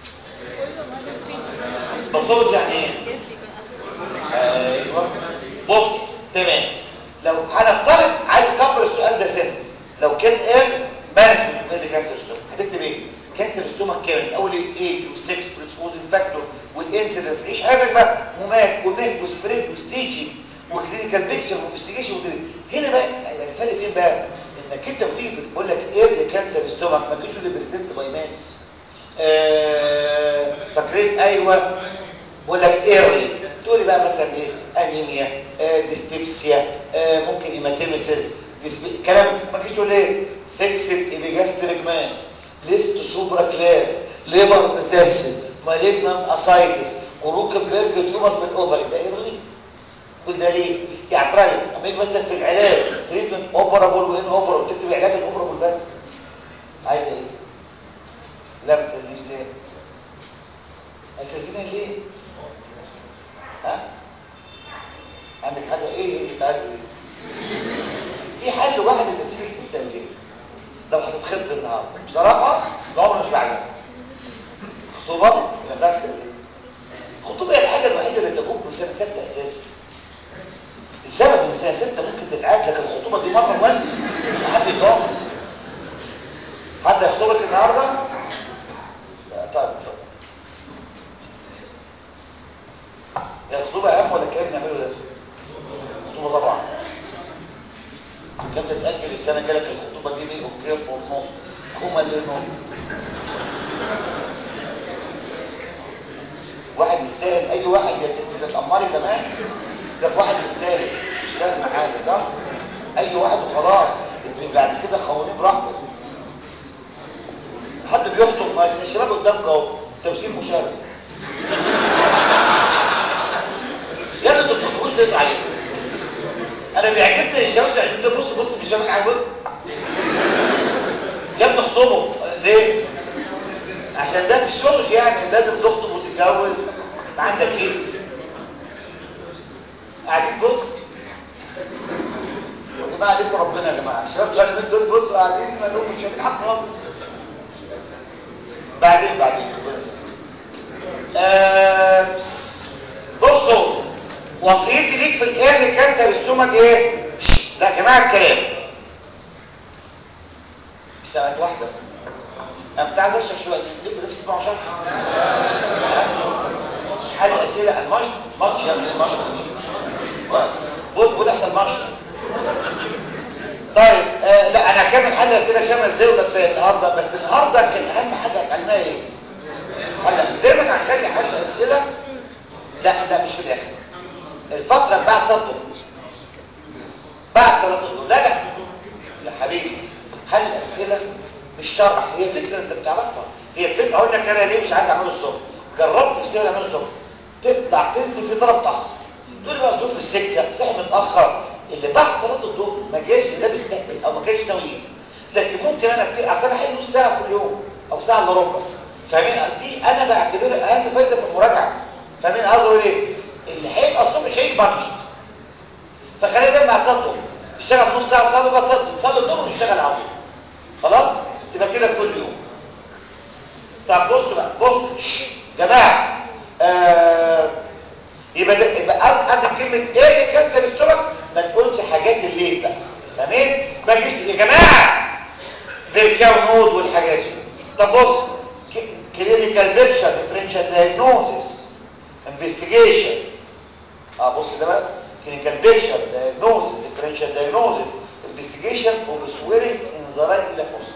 باثولوجي يعني ايه ايوه بص تمام لو هنفترض عايز اكبر السؤال ده سنه لو كان قال مانجمنت ايرلي كانسر ستومك هتكتب ايه كانسر ستومك كامل اول الايج والسكس بريسبوزنج فاكتور والانسيدنس عيش حياتك بقى مومات وميك وسبريد وستيجنج وكلينيكال بيكتشر وانفستيجيشن هنا بقى هيبقى الفرق فين بقى انك انت بتيجي تقول لك ايرلي كانسر ستومك ما تجيش اللي بريزنت باي ماس آه فاكرين ايوه بقول لك ايرلي تقول لي بقى مثلا ايه انيميا آه ديسبيبسيا آه ممكن هيماتيمسيس كلام ما تجيش تقول ايه فيكسد ايبيجاستريك ماس ليفت سوبرا كلاف ليفر بتاسس مالجنانت اسايتس كروكنبرج تيومر في الاوفري ده ايرلي كل ده ليه يعني ترى اما يجي مثلا في العلاج تريتمنت اوبرابل وان اوبرابل تكتب علاج الاوبرابل بس عايز ايه لا ما تستاذنيش ليه اساسين ليه ها عندك حاجه ايه اللي تعالى في حل واحد انت تسيبك تستاذن لو هتتخطب النهارده بصراحه العمر مش بعجبني خطوبه ما فيهاش استاذن الخطوبه هي الحاجه الوحيده اللي تجوب بسنه سته اساسا السبب ان سنه سته ممكن تتعاد لك الخطوبه دي مره وانس حد يضامن حد يخطبك النهارده طيب اتفضل يا الخطوبه اهم ولا الكلام نعمله ده الخطوبه طبعا كم تتاجل السنه جالك الخطوبه دي بيه وكيف والنوم كوما للنوم واحد يستاهل اي واحد يا ستي تتامري كمان ده واحد يستاهل مش فاهم حاجه صح اي واحد وخلاص بعد كده خوانيه براحتك حد بيخطب ما الشباب قدامك اهو تمثيل مشرف يا ابني انتوا بتخطبوش ليه صحيح انا بيعجبني الشباب ده انت بص بص في الشباب عاجبك يا ابني اخطبه ليه عشان ده في الشغل يعني لازم تخطب وتتجوز عندك كيدز قاعدين بص يا جماعه عليكم ربنا يا جماعه الشباب بتوع اليومين دول بصوا قاعدين ما لهم مش شايفين حق خالص بعدين بعدين آه بصوا وصيتي ليك في الايرلي كانسر ستومك ايه لا يا جماعه الكلام ساعه واحده انا كنت عايز اشرح شويه ليه نفسي تسمعوا شرح حل اسئله المشط ماتش يا ابني المشط بود بود احسن ماتش طيب آه لا انا هكمل حل اسئله خمس دقايق وده كفايه النهارده بس النهارده كان اهم حاجه اتعلمناها ايه هلا دايما هنخلي حل اسئله لا لا مش في الاخر الفتره بعد صدق بعد صلاه الظهر لا لا يا حبيبي حل اسئله مش شرح هي فكره انت بتعرفها هي فكره اقول لك انا ليه مش عايز اعمله الصبح جربت في سنه اعمله الصبح تطلع تنزل في طلب تاخر تقول بقى ظروف السكه صحي متاخر اللي بعد صلاه الظهر ما جاش ده بيستهبل او ما كانش ناوي يجي لكن ممكن انا ابتدي اصل انا حل نص ساعه كل يوم او ساعه الا ربع فاهمين دي انا بعتبرها اهم فايده في المراجعه فاهمين قصدي ايه اللي هيبقى الصبح مش هيجي بنش فخلينا دايما مع صلاه اشتغل نص ساعه صلاه بس صلاه كده يبقى قد كلمه ايه كانسر ستومك ما تقولش حاجات الليل بقى تمام ما تجيش يا جماعه فيركاو نود والحاجات دي طب بص كلينيكال بيكتشر ديفرنشال دايجنوزيس انفستيجيشن اه بص ده بقى كلينيكال بيكتشر دايجنوزيس ديفرنشال دايجنوزيس انفستيجيشن اوف سويلنج ان ذا رايت الى فوس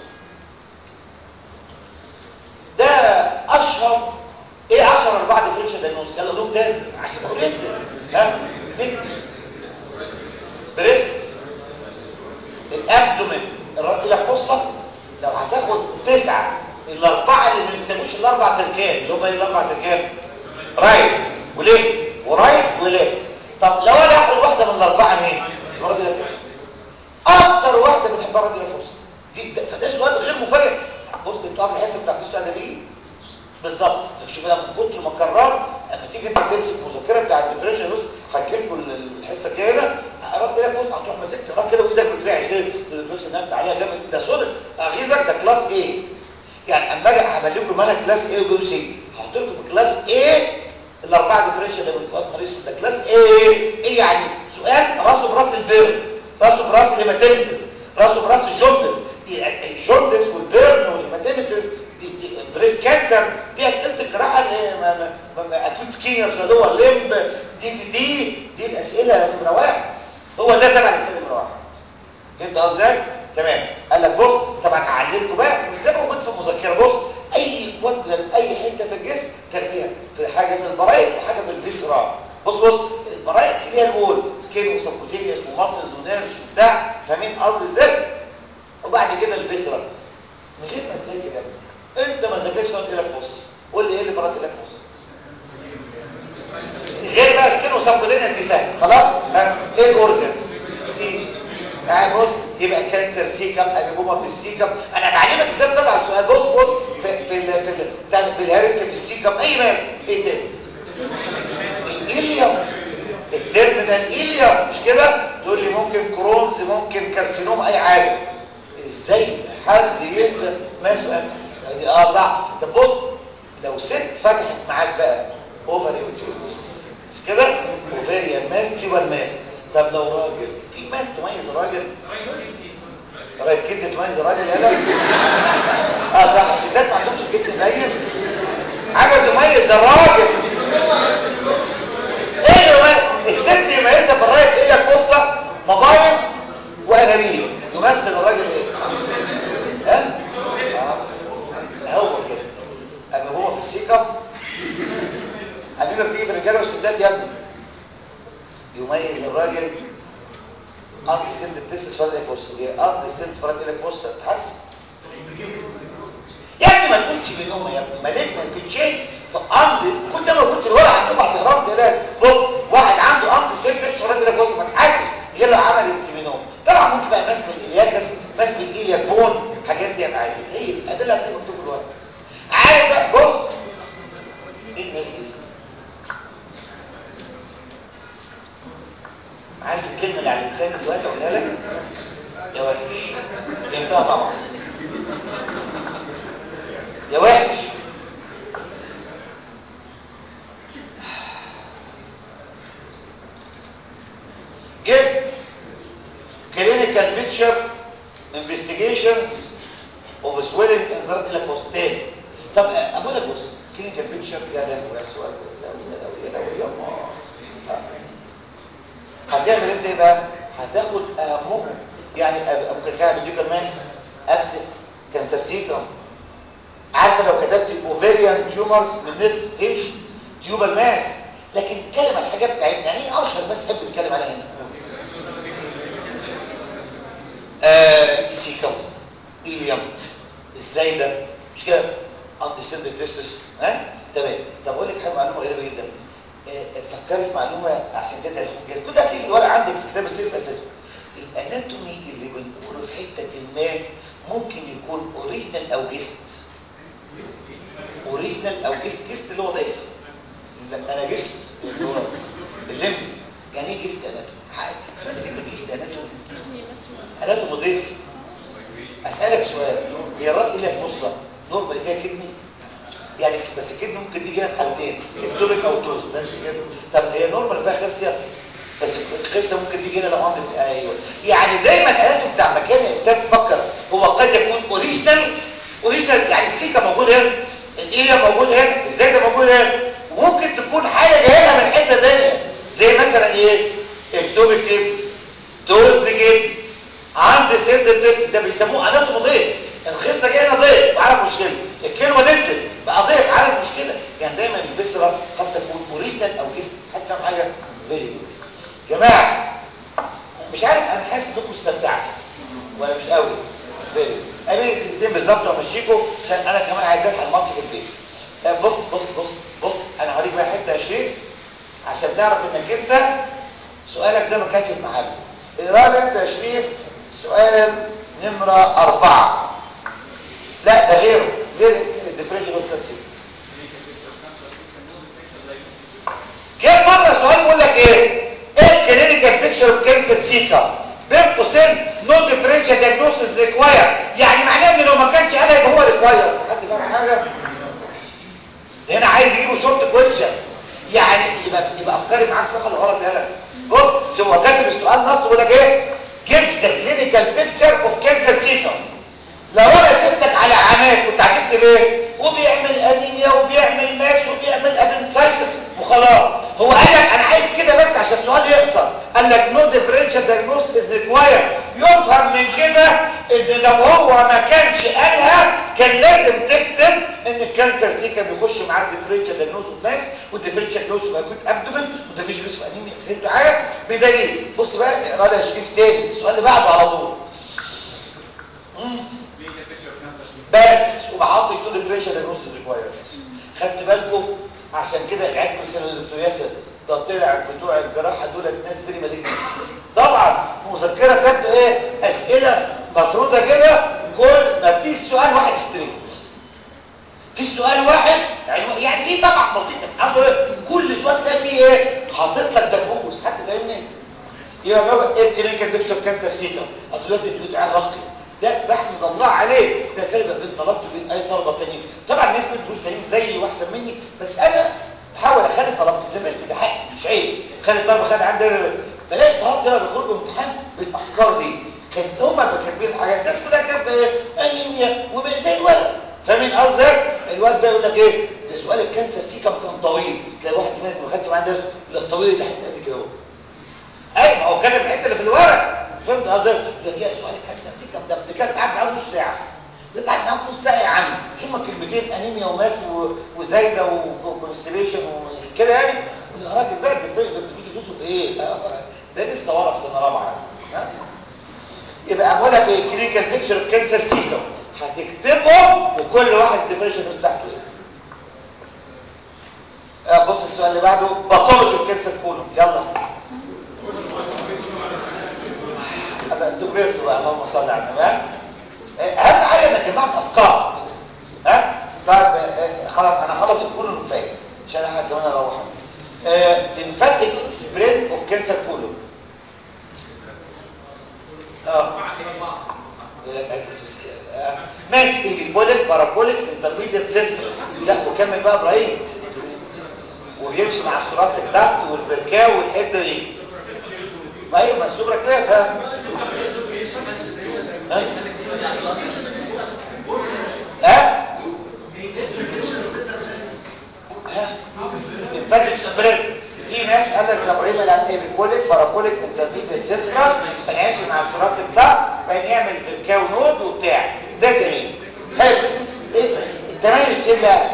ده اشهر ايه اشهر اربعه ديفرنشال دايجنوزيس يلا قولهم تاني عشان تقول انت ها نكتب بريست الابدومين الرد الى فصه لو هتاخد تسعة الاربعة اللي ما يسموش الاربع تركان اللي هم ايه الاربع تركان رايت وليفت ورايت وليفت طب لو انا اخد واحدة من الاربعة مين الرد الى فصه اكتر واحدة بنحبها الرد الى فصه جدا فده سؤال غير مفاجئ بص انتوا قبل الحصه بتاعت السؤال ده بيجي بالظبط شوف انا من كتر ما كررت اما تيجي انت تمسك المذاكره بتاعت الديفرنشال بص هتجي لكم الحصه كده رد لك بص هتروح ماسك تقرا كده وايدك بترعش ليه البص نمت عليها جامد ده صدق اغيظك ده كلاس ايه يعني اما اجي اعمل لكم المنهج كلاس ايه وبي سي هحط لكم في كلاس ايه الاربعه ديفرنشال اللي بتبقى في اسود ده كلاس ايه ايه يعني سؤال راسه براس البيرن راسه براس الهيماتيمسيس راسه براس الجوندس الجوندس والبيرن والهيماتيمسيس دي, دي بريس كانسر دي اسئله الجراحه اللي اكيد سكينر لور ليمب دي دي دي الاسئله نمره واحد هو ده تبع الاسئله نمره واحد فهمت ازاي تمام قال لك بص طبعا هعلمكم بقى وازاي موجود في المذكره بص اي كوادرن اي حته في الجسم تاخديها في حاجه في البرايت وحاجه في الفيسرا بص بص البرايت ليها الوول سكين وسبكوتينيوس وماسلز ونيرفز وبتاع فاهمين قصدي ازاي وبعد كده الفيسرا من غير ما تذاكر يا ابني انت ما ذاكرتش رد الى فوس قول لي ايه اللي في رد الى فوس غير بقى سكين وسبكوتينيوس دي سهل خلاص ها ايه الاورجن يعني بص يبقى كانسر سيكم ابيبوما في السيكم انا بعلمك ازاي تطلع السؤال بص بص في في ال في ال بتاع بالهرس في السيكم اي ماس ايه تاني الايليوم الترم ده الايليوم مش كده تقول لي ممكن كرونز ممكن كارسينوم اي حاجه ازاي حد ينزل ماس امسس اه صح طب بص لو ست فتحت معاك بقى اوفري وتيوبس مش كده اوفريان ماس تيوبال ماس طب لو راجل في ماس تميز الراجل رايت كده تميز الراجل يلا اه صح الستات ما عندهمش الجبن باين حاجه تميز الراجل ايه اللي الست يميزها في الرايت ايه لك فرصه مبايض وانابيب يمثل الراجل ايه ها اه هو كده اما هو في السيكم حبيبك بتيجي في الرجاله والستات يا ابني يميز الراجل ارض السن التسس فرد لك فرصه هي ارض السن فرد لك فرصه تحس يا ابني ما تقولش بينهم يا ابني مالجمنت تشينج في ارض كل ده موجود في الورق عندكم على التهران كده بص واحد عنده ارض السن تسس فرد لك فرصه ما تحسش غير لو عمل السيمينوم طبعا ممكن بقى ماس بالالياكس ماس بالايلياكون حاجات دي عادي هي الادله هتلاقي مكتوب في الورق عارف بقى بص ايه الناس دي عارف الكلمة اللي على الإنسان دلوقتي أقولها لك يا وحش فهمتها طبعا يا وحش جيب clinical picture investigations of swelling in the إلى فستان طب أقول لك بص clinical picture يا لهوي يا سؤال يا لهوي يا لهوي يا الله هتعمل انت ايه بقى هتاخد اهمهم يعني ابو كان بيديك الماس ابسس كانسر سيكم عارفه لو كتبت اوفيريان تيومرز من نت تمشي تيوبال ماس لكن نتكلم على الحاجات بتاعتنا يعني ايه اشهر ماس تحب نتكلم عليها هنا آه السيكم ايليوم ازاي ده مش كده اندستند تيستس ها تمام طب اقول لك حاجه معلومه غريبه جدا فكري في معلومه عشان تدعي الحجاج كل ده هتلاقيه في الورق عندك في كتاب السيلف اسسمنت الاناتومي اللي بنقوله في حته ما ممكن يكون اوريجينال او جيست اوريجينال او جيست جيست اللي هو ضيف انا جيست اللي هو الليمبي يعني ايه جيست اناتومي سمعت كلمه جيست اناتومي اناتومي ضيف اسالك سؤال هي الرد لها فرصه نورمال فيها كدني يعني بس الكدني ممكن تيجي هنا في حالتين اكتوبيك او توز بس كده طب هي نورمال فيها خصيه بس الخصيه ممكن تيجي هنا لو مهندس ايوه يعني دايما الاناتوم بتاع مكان الاستاذ تفكر هو قد يكون اوريجينال اوريجينال يعني السيكا موجود هنا الإيليا موجود هنا ازاي ده موجود هنا وممكن تكون حاجه جايه لها من حته ثانيه زي مثلا ايه اكتوبك كده توزن كده عند سند التست ده بيسموه اناتوم ضيق الخصه جايه هنا ضيق وعلى مشكله الكلمه نزلت بقى ضيق على المشكله يعني دايما الفسره قد تكون اوريجينال او جست حد فاهم حاجه فيري جود جماعه مش عارف انا حاسس انكم استمتعتوا ولا مش قوي فيري امين الاثنين بالظبط وامشيكم عشان انا كمان عايز الحق الماتش في البيت آه، بص بص بص بص انا هوريك بقى حته 20 عشان تعرف انك انت سؤالك ده ما كانش في محله اقرا لي انت يا شريف سؤال نمره أربعة لا ده غيره غير الديفرنشال كونسيبت كم مره سؤال بيقول لك ايه ايه الكلينيكال بيكتشر اوف كانسر سيكا بين قوسين نو ديفرنشال دايجنوستس ريكواير يعني معناه ان لو ما كانش قالها يبقى هو ريكواير حد فاهم حاجه ده هنا عايز يجيبه شورت كويشن يعني يبقى يبقى افكاري معاك صح ولا غلط يا بص هو كاتب السؤال نص بيقول لك ايه جيب ذا كلينيكال بيكتشر اوف كانسر سيكا لو انا سبتك على عماد كنت هتكتب ايه وبيعمل انيميا وبيعمل ماس وبيعمل ابنسايتس وخلاص هو قال لك انا عايز كده بس عشان السؤال يقصر قال لك نو ديفرنشال دايجنوستس از ريكوايرد يفهم من كده ان لو هو ما كانش قالها كان لازم تكتب ان الكانسر سي كان بيخش معاه الديفرنشال دايجنوستس ماس والديفرنشال دايجنوستس اكوت ابدومن والديفرنشال دايجنوستس انيميا فهمتوا حاجه بدليل بص بقى اقرا لي يا شريف تاني السؤال اللي بعده على طول مم. بس وبحط تو ديفرنشال دايجنوستس ريكوايرد خدت بالكم عشان كده العلم سنه الدكتور ياسر ده طلع بتوع الجراحه دول ناس فيري مالجنت طبعا مذكره تبدو ايه اسئله مفروضه كده كل ما فيش سؤال واحد ستريت في سؤال واحد يعني يعني في طبعا بسيط بس عنده ايه كل سؤال تلاقي فيه ايه حاطط لك دبوس حد فاهمني يبقى بقى ايه الكلينيكال بيكتشر اوف كانسر سيكا اصل دلوقتي انتوا بتعرف رقي ده بحمد الله عليه ده فرق بين طلبته وبين اي طلبه تانيين طبعا الناس بتقول تانيين زيي واحسن مني بس انا بحاول اخلي طلبتي زي ما ده حقي مش عيب خلي الطلبه خد عندي فلاقي طلبتي بقى بيخرجوا من الامتحان بالافكار دي كانت هم اللي كاتبين الحاجات الناس كلها كاتبه ايه انيميا وزي الولد فاهمين قصدي الواد ده يقول لك ايه ده سؤال الكانسر سيكا كان طويل تلاقي واحد سمعت ما خدش معاه درس ده طويل ده حته قد كده اهو ايوه ما هو كاتب الحته اللي في الورق فهمت قصدي يا سؤال الكانسر سيكا ده ده كان قاعد معاه نص ساعه ده قاعد معاه نص ساعه يا عم شوف كلمتين انيميا وماس وزايده وكونستيبيشن وكده يعني يا راجل بقى ده بتيجي تدوسه في ايه ده لسه ورا في سنه رابعه ها يبقى اقول لك ايه كلينيكال بيكتشر اوف كانسر سيكا هتكتبهم وكل واحد ديفرنشال بتاعته ايه بص السؤال اللي بعده باثولوجي اوف كانسر كولون يلا انتوا كبرتوا بقى اللهم صل على النبي اهم حاجه انك جمعت افكار ها طيب خلاص انا خلص الكولون كفايه عشان احنا كمان اروح ليمفاتيك سبريد اوف كانسر كولون اه ماشي البوليك بارابوليك انترميديت سنتر لا وكمل بقى ابراهيم وبيمشي مع الثوراسيك داكت والفركاو والحته دي ما هي منسوبه كده فاهم ها ها ها الفرق سبريد في ناس قال لك زي ابراهيم قال ايه بيكوليك بارابوليك انترميديت سنترال فنعيش مع الثوراسيك داكت فنعمل فركاو نود وبتاع ده جميل حلو ايه التميز فين بقى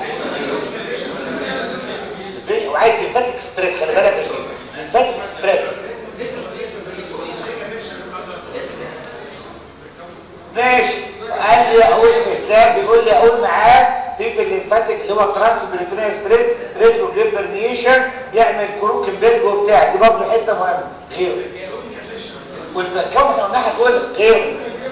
وعايز ليمفاتيك سبريد خلي بالك يا شيخ ليمفاتيك سبريد ماشي قال لي اقول اسلام بيقول لي اقول معاه في في الليمفاتيك اللي هو ترانس بريتونيا سبريد ريترو جيبرنيشن يعمل كروكنبرج وبتاع دي برضه حته مهمه غيره والفكام احنا قلنا هتقول غيره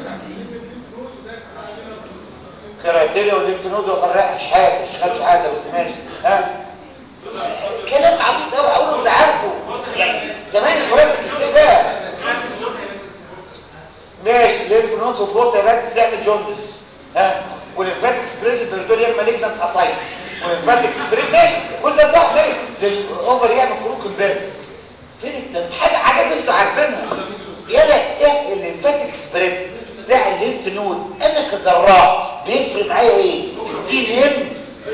كراتيريا والليمف نود وفرقها شحاته شحات شحاته بس ماشي ها كلام عبيط قوي اقوله انت عارفه يعني تميز مراتك ازاي بقى ماشي ليمف نود سبورت بس تعمل جوندس ها والليمفاتيك سبريد البريتوريال مالجنت اسايتس والليمفاتيك سبريد ماشي كل ده صح ماشي الاوفر يعمل كروك الباب الليمفاتيك سبريد بتاع الليمف نود انا كجراح بيفرق معايا ايه تي ام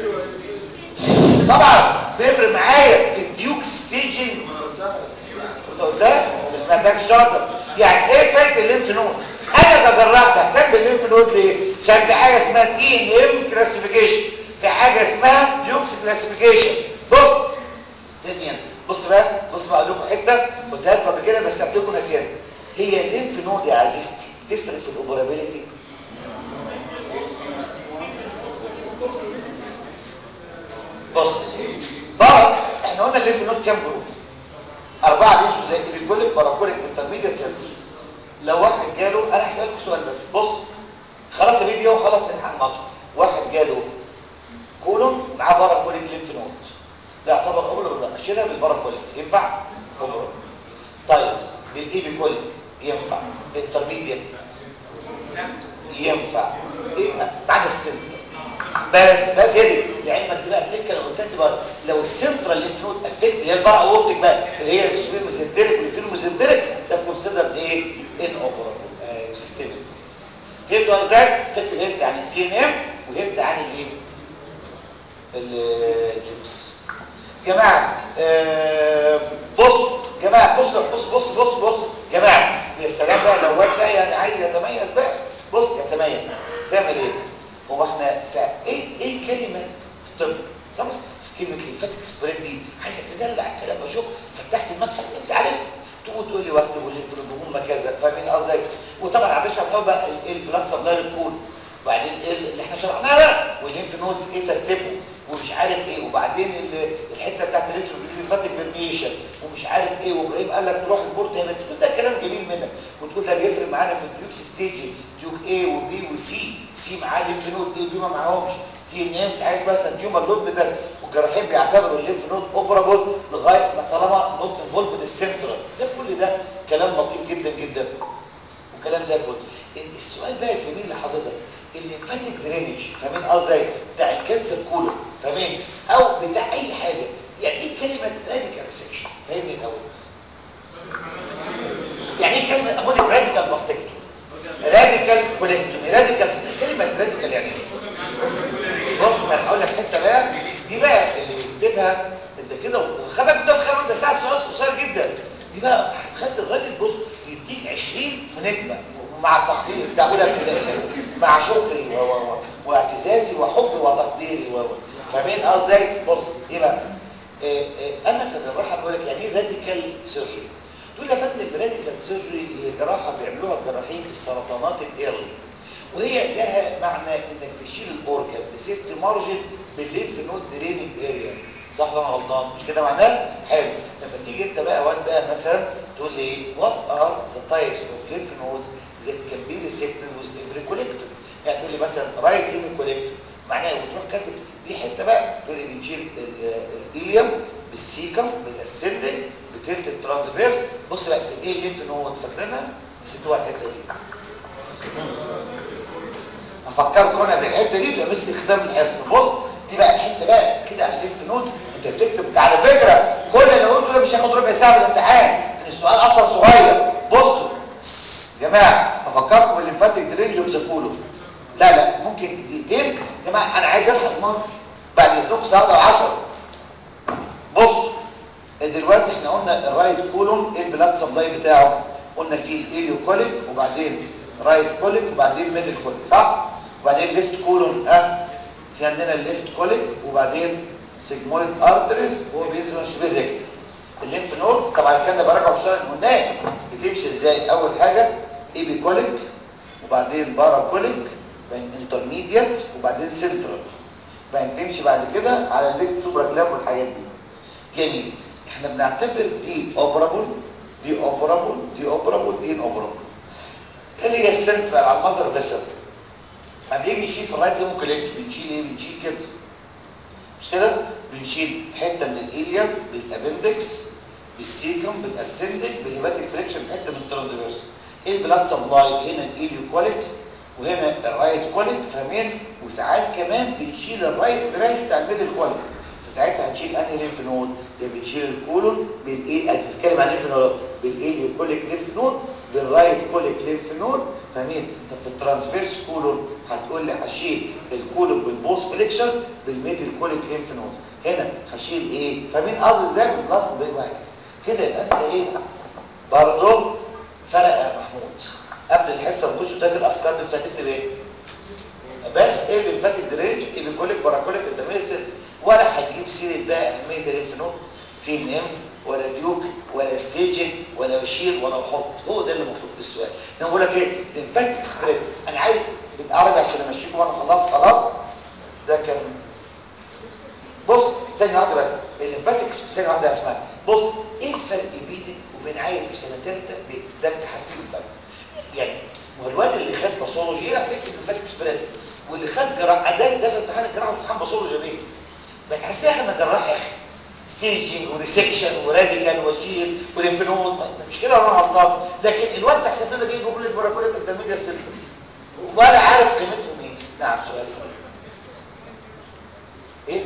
طبعا بيفرق معايا في الديوك ستيجنج انت قلتها ما سمعتكش شاطر يعني ايه فايده الليمف نود انا كجراح بهتم بالليمف نود ليه عشان في حاجه اسمها تي ان ام كلاسيفيكيشن في حاجه اسمها ديوكس كلاسيفيكيشن بص ثانيا بص بقى بص بقى اقول لكم حته قلتها لكم قبل كده بس هديكم نسيان هي الليمف نود يا عزيزتي تفرق في الاوبرابيلتي بص طبعا احنا قلنا الليمف نود كام جروب اربعه بيمشوا زي ايبيكوليك باراكوليك انترميديت سنتر لو واحد جاله انا هسالك سؤال بس بص خلاص الفيديو وخلاص امتحان الماتش واحد جاله كولون معاه باراكوليك ليمف نود ده يعتبر اوبرا ولا لا اشيلها بالباراكوليك ينفع اوبرا طيب بالايبيكوليك ينفع انترميديت ينفع ايه بعد السنتر بس بس هي دي لعلمك دي بقى التكه لو قلتها بقى لو السنترال ليمف نود افكت اللي هي البرا اوبتيك بقى اللي هي السوبر ميزنتريك والفيلو ميزنتريك ده كونسيدرد ايه ان اوبرابل سيستميك فهمتوا ازاي تكتب هنت عن التي ان ام وهنت عن الايه الجوكس جماعه آه بص جماعه بص بص بص بص بص جماعه يا سلام بقى لو واد بقى يعني عايز يتميز بقى بص يتميز تعمل ايه هو احنا ايه ايه كلمه في الطب سمس كلمه الليمفاتيك سبريد دي عايزك تدلع الكلام بشوف فتحت المدخل انت عارف تقول تقول لي واكتب والليمفنود كذا فاهمين قصدي وطبعا هتشرح الاول بقى البلاد سبلاي للكول وبعدين اللي احنا شرحناه بقى والليمف نودز ايه ترتيبه ومش عارف ايه وبعدين الحته بتاعت الليمفاتيك برميشن ومش عارف ايه وابراهيم قال لك تروح البورد هنا تقول ده كلام جميل منك وتقول ده بيفرق معانا في الديوكس ستيج ديوك ايه وبي وسي سي معاه الليمف نود ايه وبي ما معاهمش تي ان ام عايز مثلا تيومر لود بتاعت والجراحين بيعتبروا الليمف نود اوبرابل لغايه ما طالما نوت انفولفد السنترال ده كل ده كلام لطيف جدا جدا وكلام زي الفل السؤال بقى الجميل لحضرتك الليمفاتيك درينج فاهمين قصدي بتاع الكانسر كولر فاهمين او بتاع اي حاجه يعني ايه كلمه راديكال ريسكشن فاهمني الاول بس يعني ايه كلمه ابودي راديكال باستكتومي راديكال كولكتومي راديكال كلمه راديكال يعني ايه بص انا هقول لك حته بقى دي بقى اللي يكتبها انت كده وخبك ده خبك ده ساعه سؤال قصير جدا دي بقى هتخلي الراجل بص يديك 20 ونجمه مع التقدير بتاع اولى ابتدائي مع شكري و و و واعتزازي وحبي وتقديري و فاهمين قصدي بص ايه بقى إيه إيه انا كجراحه بقول لك يعني ايه راديكال سيرجري تقول لي يا فندم الراديكال سيرجري هي جراحه بيعملوها الجراحين في السرطانات الايرلي وهي لها معنى انك تشيل الاورجن في سيفتي مارجن بالليمف نود دريننج اريا صح ولا انا غلطان مش كده معناه حلو لما تيجي انت بقى واد بقى مثلا تقول لي وات ار ذا تايبس اوف ليمف نودز that can be resected with every collector يعني تقول لي مثلا رايت هيمي كوليكتور معناه وتروح كاتب دي حته بقى تقول لي بنشيل الايليوم بالسيكم بالاسندنج بتلت الترانسفيرس بص بقى ايه الليمف نود فاكرينها نسيتوها الحته دي افكركم انا بالحته دي تبقى مثل ختام الحفظ بص دي بقى الحته بقى كده على الليمف نود انت بتكتب على فكره كل اللي قلته ده مش هياخد ربع ساعه في الامتحان السؤال اصلا صغير بصوا يا جماعه افكركم بالليمفاتيك درينج وبزكولو لا لا ممكن دقيقتين يا جماعه انا عايز الحق الماتش بعد اذنكم ساعه و10 بص دلوقتي احنا قلنا الرايت كولون ايه البلاد سبلاي بتاعه قلنا فيه الاليوكوليك وبعدين رايت كوليك وبعدين ميدل كوليك صح وبعدين ليفت كولون اه في عندنا الليفت كوليك وبعدين سيجمويد ارتريز وهو بينزل من السوبر ريكت الليمف نود طبعا الكلام ده براجعه بسرعه قلناه بتمشي ازاي اول حاجه ايبي كوليك وبعدين بارا كوليك بعدين انترميديت وبعدين سنترال بعدين تمشي بعد كده على الليفت سوبر كلاب والحاجات دي جميل احنا بنعتبر دي اوبرابل دي اوبرابل دي اوبرابل دي اوبرابل اللي هي السنترال على المظهر فيسل ما بيجي يشيل في الرايت هيموكوليكت بنشيل ايه بنشيل كده مش كده بنشيل حته من الاليا بالابندكس بالسيكم بالاسندك بالهيباتيك فريكشن حته من الترانسفيرس ايه البلاد سبلاي هنا الاليوكوليك وهنا الرايت كوليك فاهمين وساعات كمان بنشيل الرايت برانش بتاع الميدل كوليك فساعتها هنشيل انهي ليمف نود ده بنشيل الكولون بالايه انت بتتكلم عن الليمف نود بالايه كوليك ليمف نود بالرايت كوليك ليمف نود فاهمين طب في الترانسفيرس كولون هتقول لي هشيل الكولون بالبوس فليكشنز بالميدل كوليك ليمف نود هنا هشيل ايه فاهمين قصدي ازاي بالبلس بين وهكذا كده يبقى انت ايه برضه فرق يا محمود قبل الحصه ما كنتش قلت لك الافكار دي هتكتب ايه بس ايه اللي فاتك درينج ايه بيقول لك باراكوليك انترميسل ولا هتجيب سيره بقى اهميه الليمف نود تين ام ولا ديوك ولا ستيجن ولا بشير ولا حط هو ده اللي مطلوب في السؤال انا بقول لك ايه ليمفاتيك سبريد انا عايز بالعربي عشان امشيكم وانا خلاص خلاص ده كان بص ثانيه واحده بس الليمفاتيك ثانيه واحده اسمها بص ايه الفرق بينك وبين عيل في سنه ثالثه ده تحسين الفرق يعني هو الواد اللي خد باثولوجي يلعب فكره الليمفاتيك سبريد واللي خد جراحه ده ده في امتحان الجراحه وامتحان باثولوجي بيه بتحسيها ان جراح يا اخي ستيجنج وريسكشن وراديكال وشيل وليمفنود مش كده انا غلطان لكن الواد تحسيته ده جاي بيقول لك باراكوليك انترميديال سيمبتوم ولا عارف قيمتهم ايه نعم سؤال ايه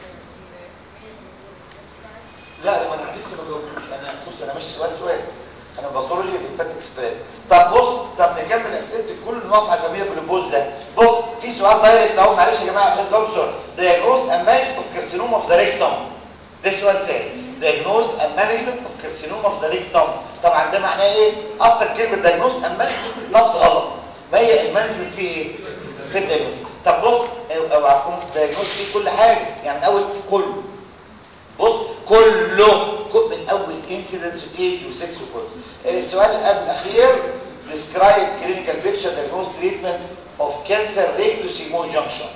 لا ما انا لسه ما جاوبتوش انا بص انا ماشي سؤال سؤال انا باثولوجي ليمفاتيك سبريد طب بص طب نكمل اسئله الكل نقف على الفاميليا بالبوز ده بص في سؤال دايركت اهو معلش يا جماعه الجواب سؤال دايجنوز اند مانجمنت اوف كارسينوما اوف ذا ريكتوم ده سؤال سهل دايجنوز اند مانجمنت اوف كارسينوما اوف ذا ريكتوم طبعا ده معناه ايه اصلا كلمه دايجنوز اند مانجمنت لفظ غلط ما هي المانجمنت فيه ايه في الدايجنوز طب بص اوعى دايجنوز فيه كل حاجه يعني من اول كله بص كله من اول انسيدنس ايج وسكس وكله السؤال قبل الاخير describe clinical picture diagnosis treatment of cancer rectus junction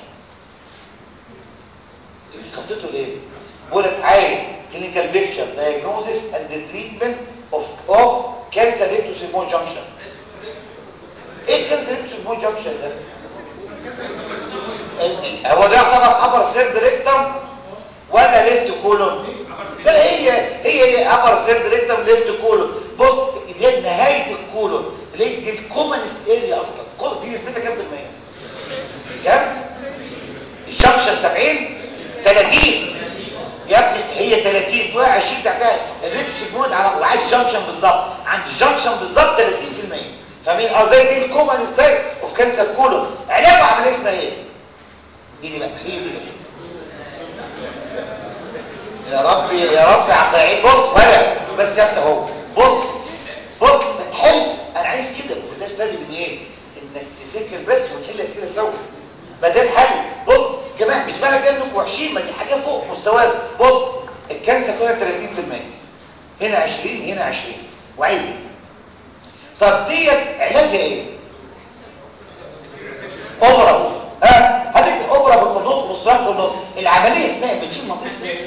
خطته ليه بقول لك عايز clinical picture diagnosis and the treatment of of cancer rectus junction ايه cancer rectus junction ده هو ده يعتبر upper third rectum ولا ليفت كولون لا هي هي هي ابر سيرد ريكتم ليفت كولون بص دي نهايه الكولون ليه دي الكومنست اريا اصلا دي نسبتها كام في المية كام الشنكشن 70 30 يا ابني هي 30 فيها 20 تحتها الريبس سيجمويد على وعايز جنكشن بالظبط عند جنكشن بالظبط 30% فاهمين قصدي دي الكومنست سايت اوف كانسر كولون علاجه عمليه اسمها ايه دي دي بقى هي دي بقى يا رب يا رب عقاعين بص ولا بس يا اهو بص بص حلو انا عايز كده وده الفرق بين ايه انك تذاكر بس وتحل اسئله سوا ما ده الحل بص كمان مش معنى كده انكم وحشين ما دي حاجه فوق مستواك بص الكانسر كلها 30% هنا 20 هنا 20 وعيد طب ديت علاجها ايه اوبرا ها هديك اوبرا بالقنوط والصراط بالقنوط العمليه اسمها بتشيل منطقه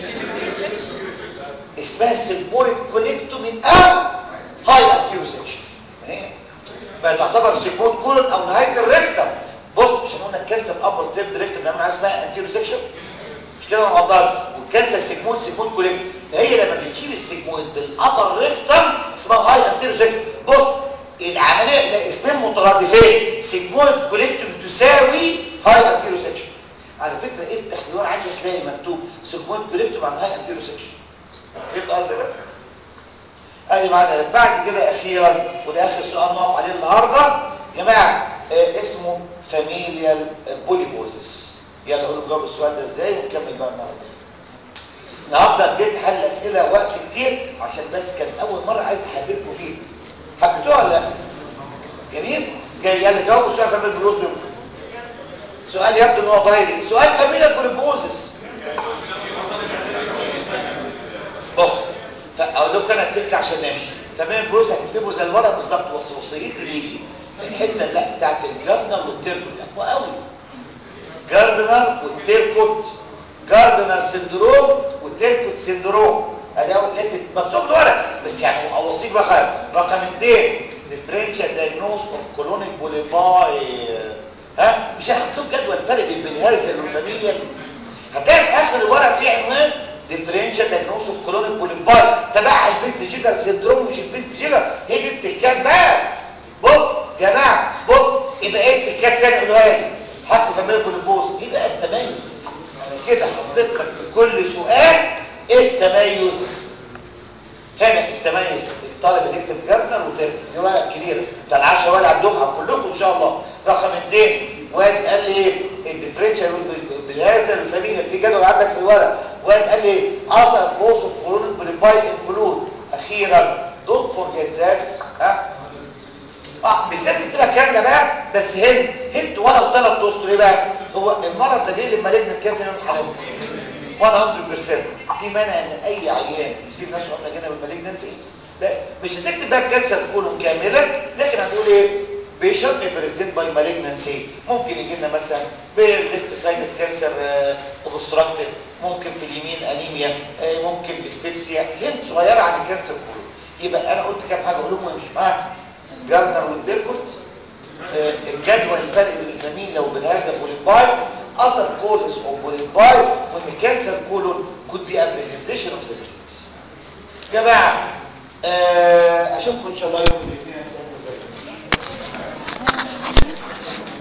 اسمها سيمبويد كونكتومي او هاي اكيوزيشن بقى تعتبر سيمبويد كولون او نهايه الريكتم بص مش قلنا الكانسر ابر سيرد ريكتم بنعمل حاجه اسمها انكيوزيشن مش كده معضل والكانسر سيجمويد سيجمويد كوليكت هي لما بتشيل السيجمويد بالابر ريكتم اسمها هاي انكيوزيشن بص العمليه لا اسمين مترادفين سيجمويد كوليكتوم تساوي هاي انكيوزيشن على فكره افتح الورقه عندي هتلاقي مكتوب سيجمويد كوليكتوم عن هاي انكيوزيشن فهمت قصدي بس ادي معانا بعد كده اخيرا وده اخر سؤال نقف عليه النهارده يا جماعه آه اسمه فاميليال بوليبوزيس يلا قولوا جاوب السؤال ده ازاي ونكمل بقى النهارده النهارده اديت حل اسئله وقت كتير عشان بس كان اول مره عايز احببكم فيه حبيتوها ولا لا جميل جاي يلا جاوبوا سؤال فاميليال بوليبوزيس سؤال يبدو ان هو ضايق سؤال فاميليال بوليبوزيس بص فاقول لكم انا اتك عشان نمشي فمن بروز هتكتبوا زي الورق بالظبط بس وصيتي ليكي الحته لا بتاعت الجاردنر والتيركوت اقوى قوي جاردنر والتيركوت جاردنر سندروم والتيركوت سندروم ادي اول لازم مكتوب الورق بس يعني اوصيك بقى رقم اثنين ديفرنشال دايجنوز اوف كولونيك بوليباي ها مش هحط لكم جدول الفرق بين الهرزل والفاميليا هتلاقي في اخر الورق فيه عنوان ديفرنشال دايجنوز اوف كولونيك بوليباي تبعها البيت جيجر سيندروم مش البيت جيجر هي دي التكات بقى بص يا جماعه بص يبقى ايه التكات تاني قولوها لي حط فاميليا بوليبوز دي بقى التميز انا كده حطيت لك في كل سؤال ايه التميز هنا التميز الطالب اللي يكتب جردنر وترك دي ورقه كبيره بتاع العشرة ولا على الدفعه كلكم ان شاء الله رقم اثنين واد قال لي الديفرنشال بالهذا الفاميليا في جدول عندك في الورق واد قال لي اثر بوس اوف كولون بالباي انكلود اخيرا دونت فورجيت ذات ها اه مش لازم تبقى كامله بقى بس هند هند ولو ثلاث اسطر ايه بقى هو المرض ده جه لما لجنا كام في الحالات 100% في مانع ان اي عيان يصير نفسه قبل جنب المالجنسي بس مش هتكتب بقى الكانسر كولون كاملا لكن هتقول ايه بيشنت بريزنت باي مالجنسي ممكن يجي لنا مثلا بالليفت سايد كانسر اوبستراكتيف ممكن في اليمين انيميا آه، ممكن ديسبيبسيا هنت صغيره عن الكانسر كولون يبقى انا قلت كام حاجه اقولهم وامشوا اه جارنر والديركوت آه، الجدول الفرق بين الفاميليا وبالهذا بوليباي other causes of polypi when the cancer colon could be a presentation of the disease. جماعة آه، اشوفكم ان شاء الله يوم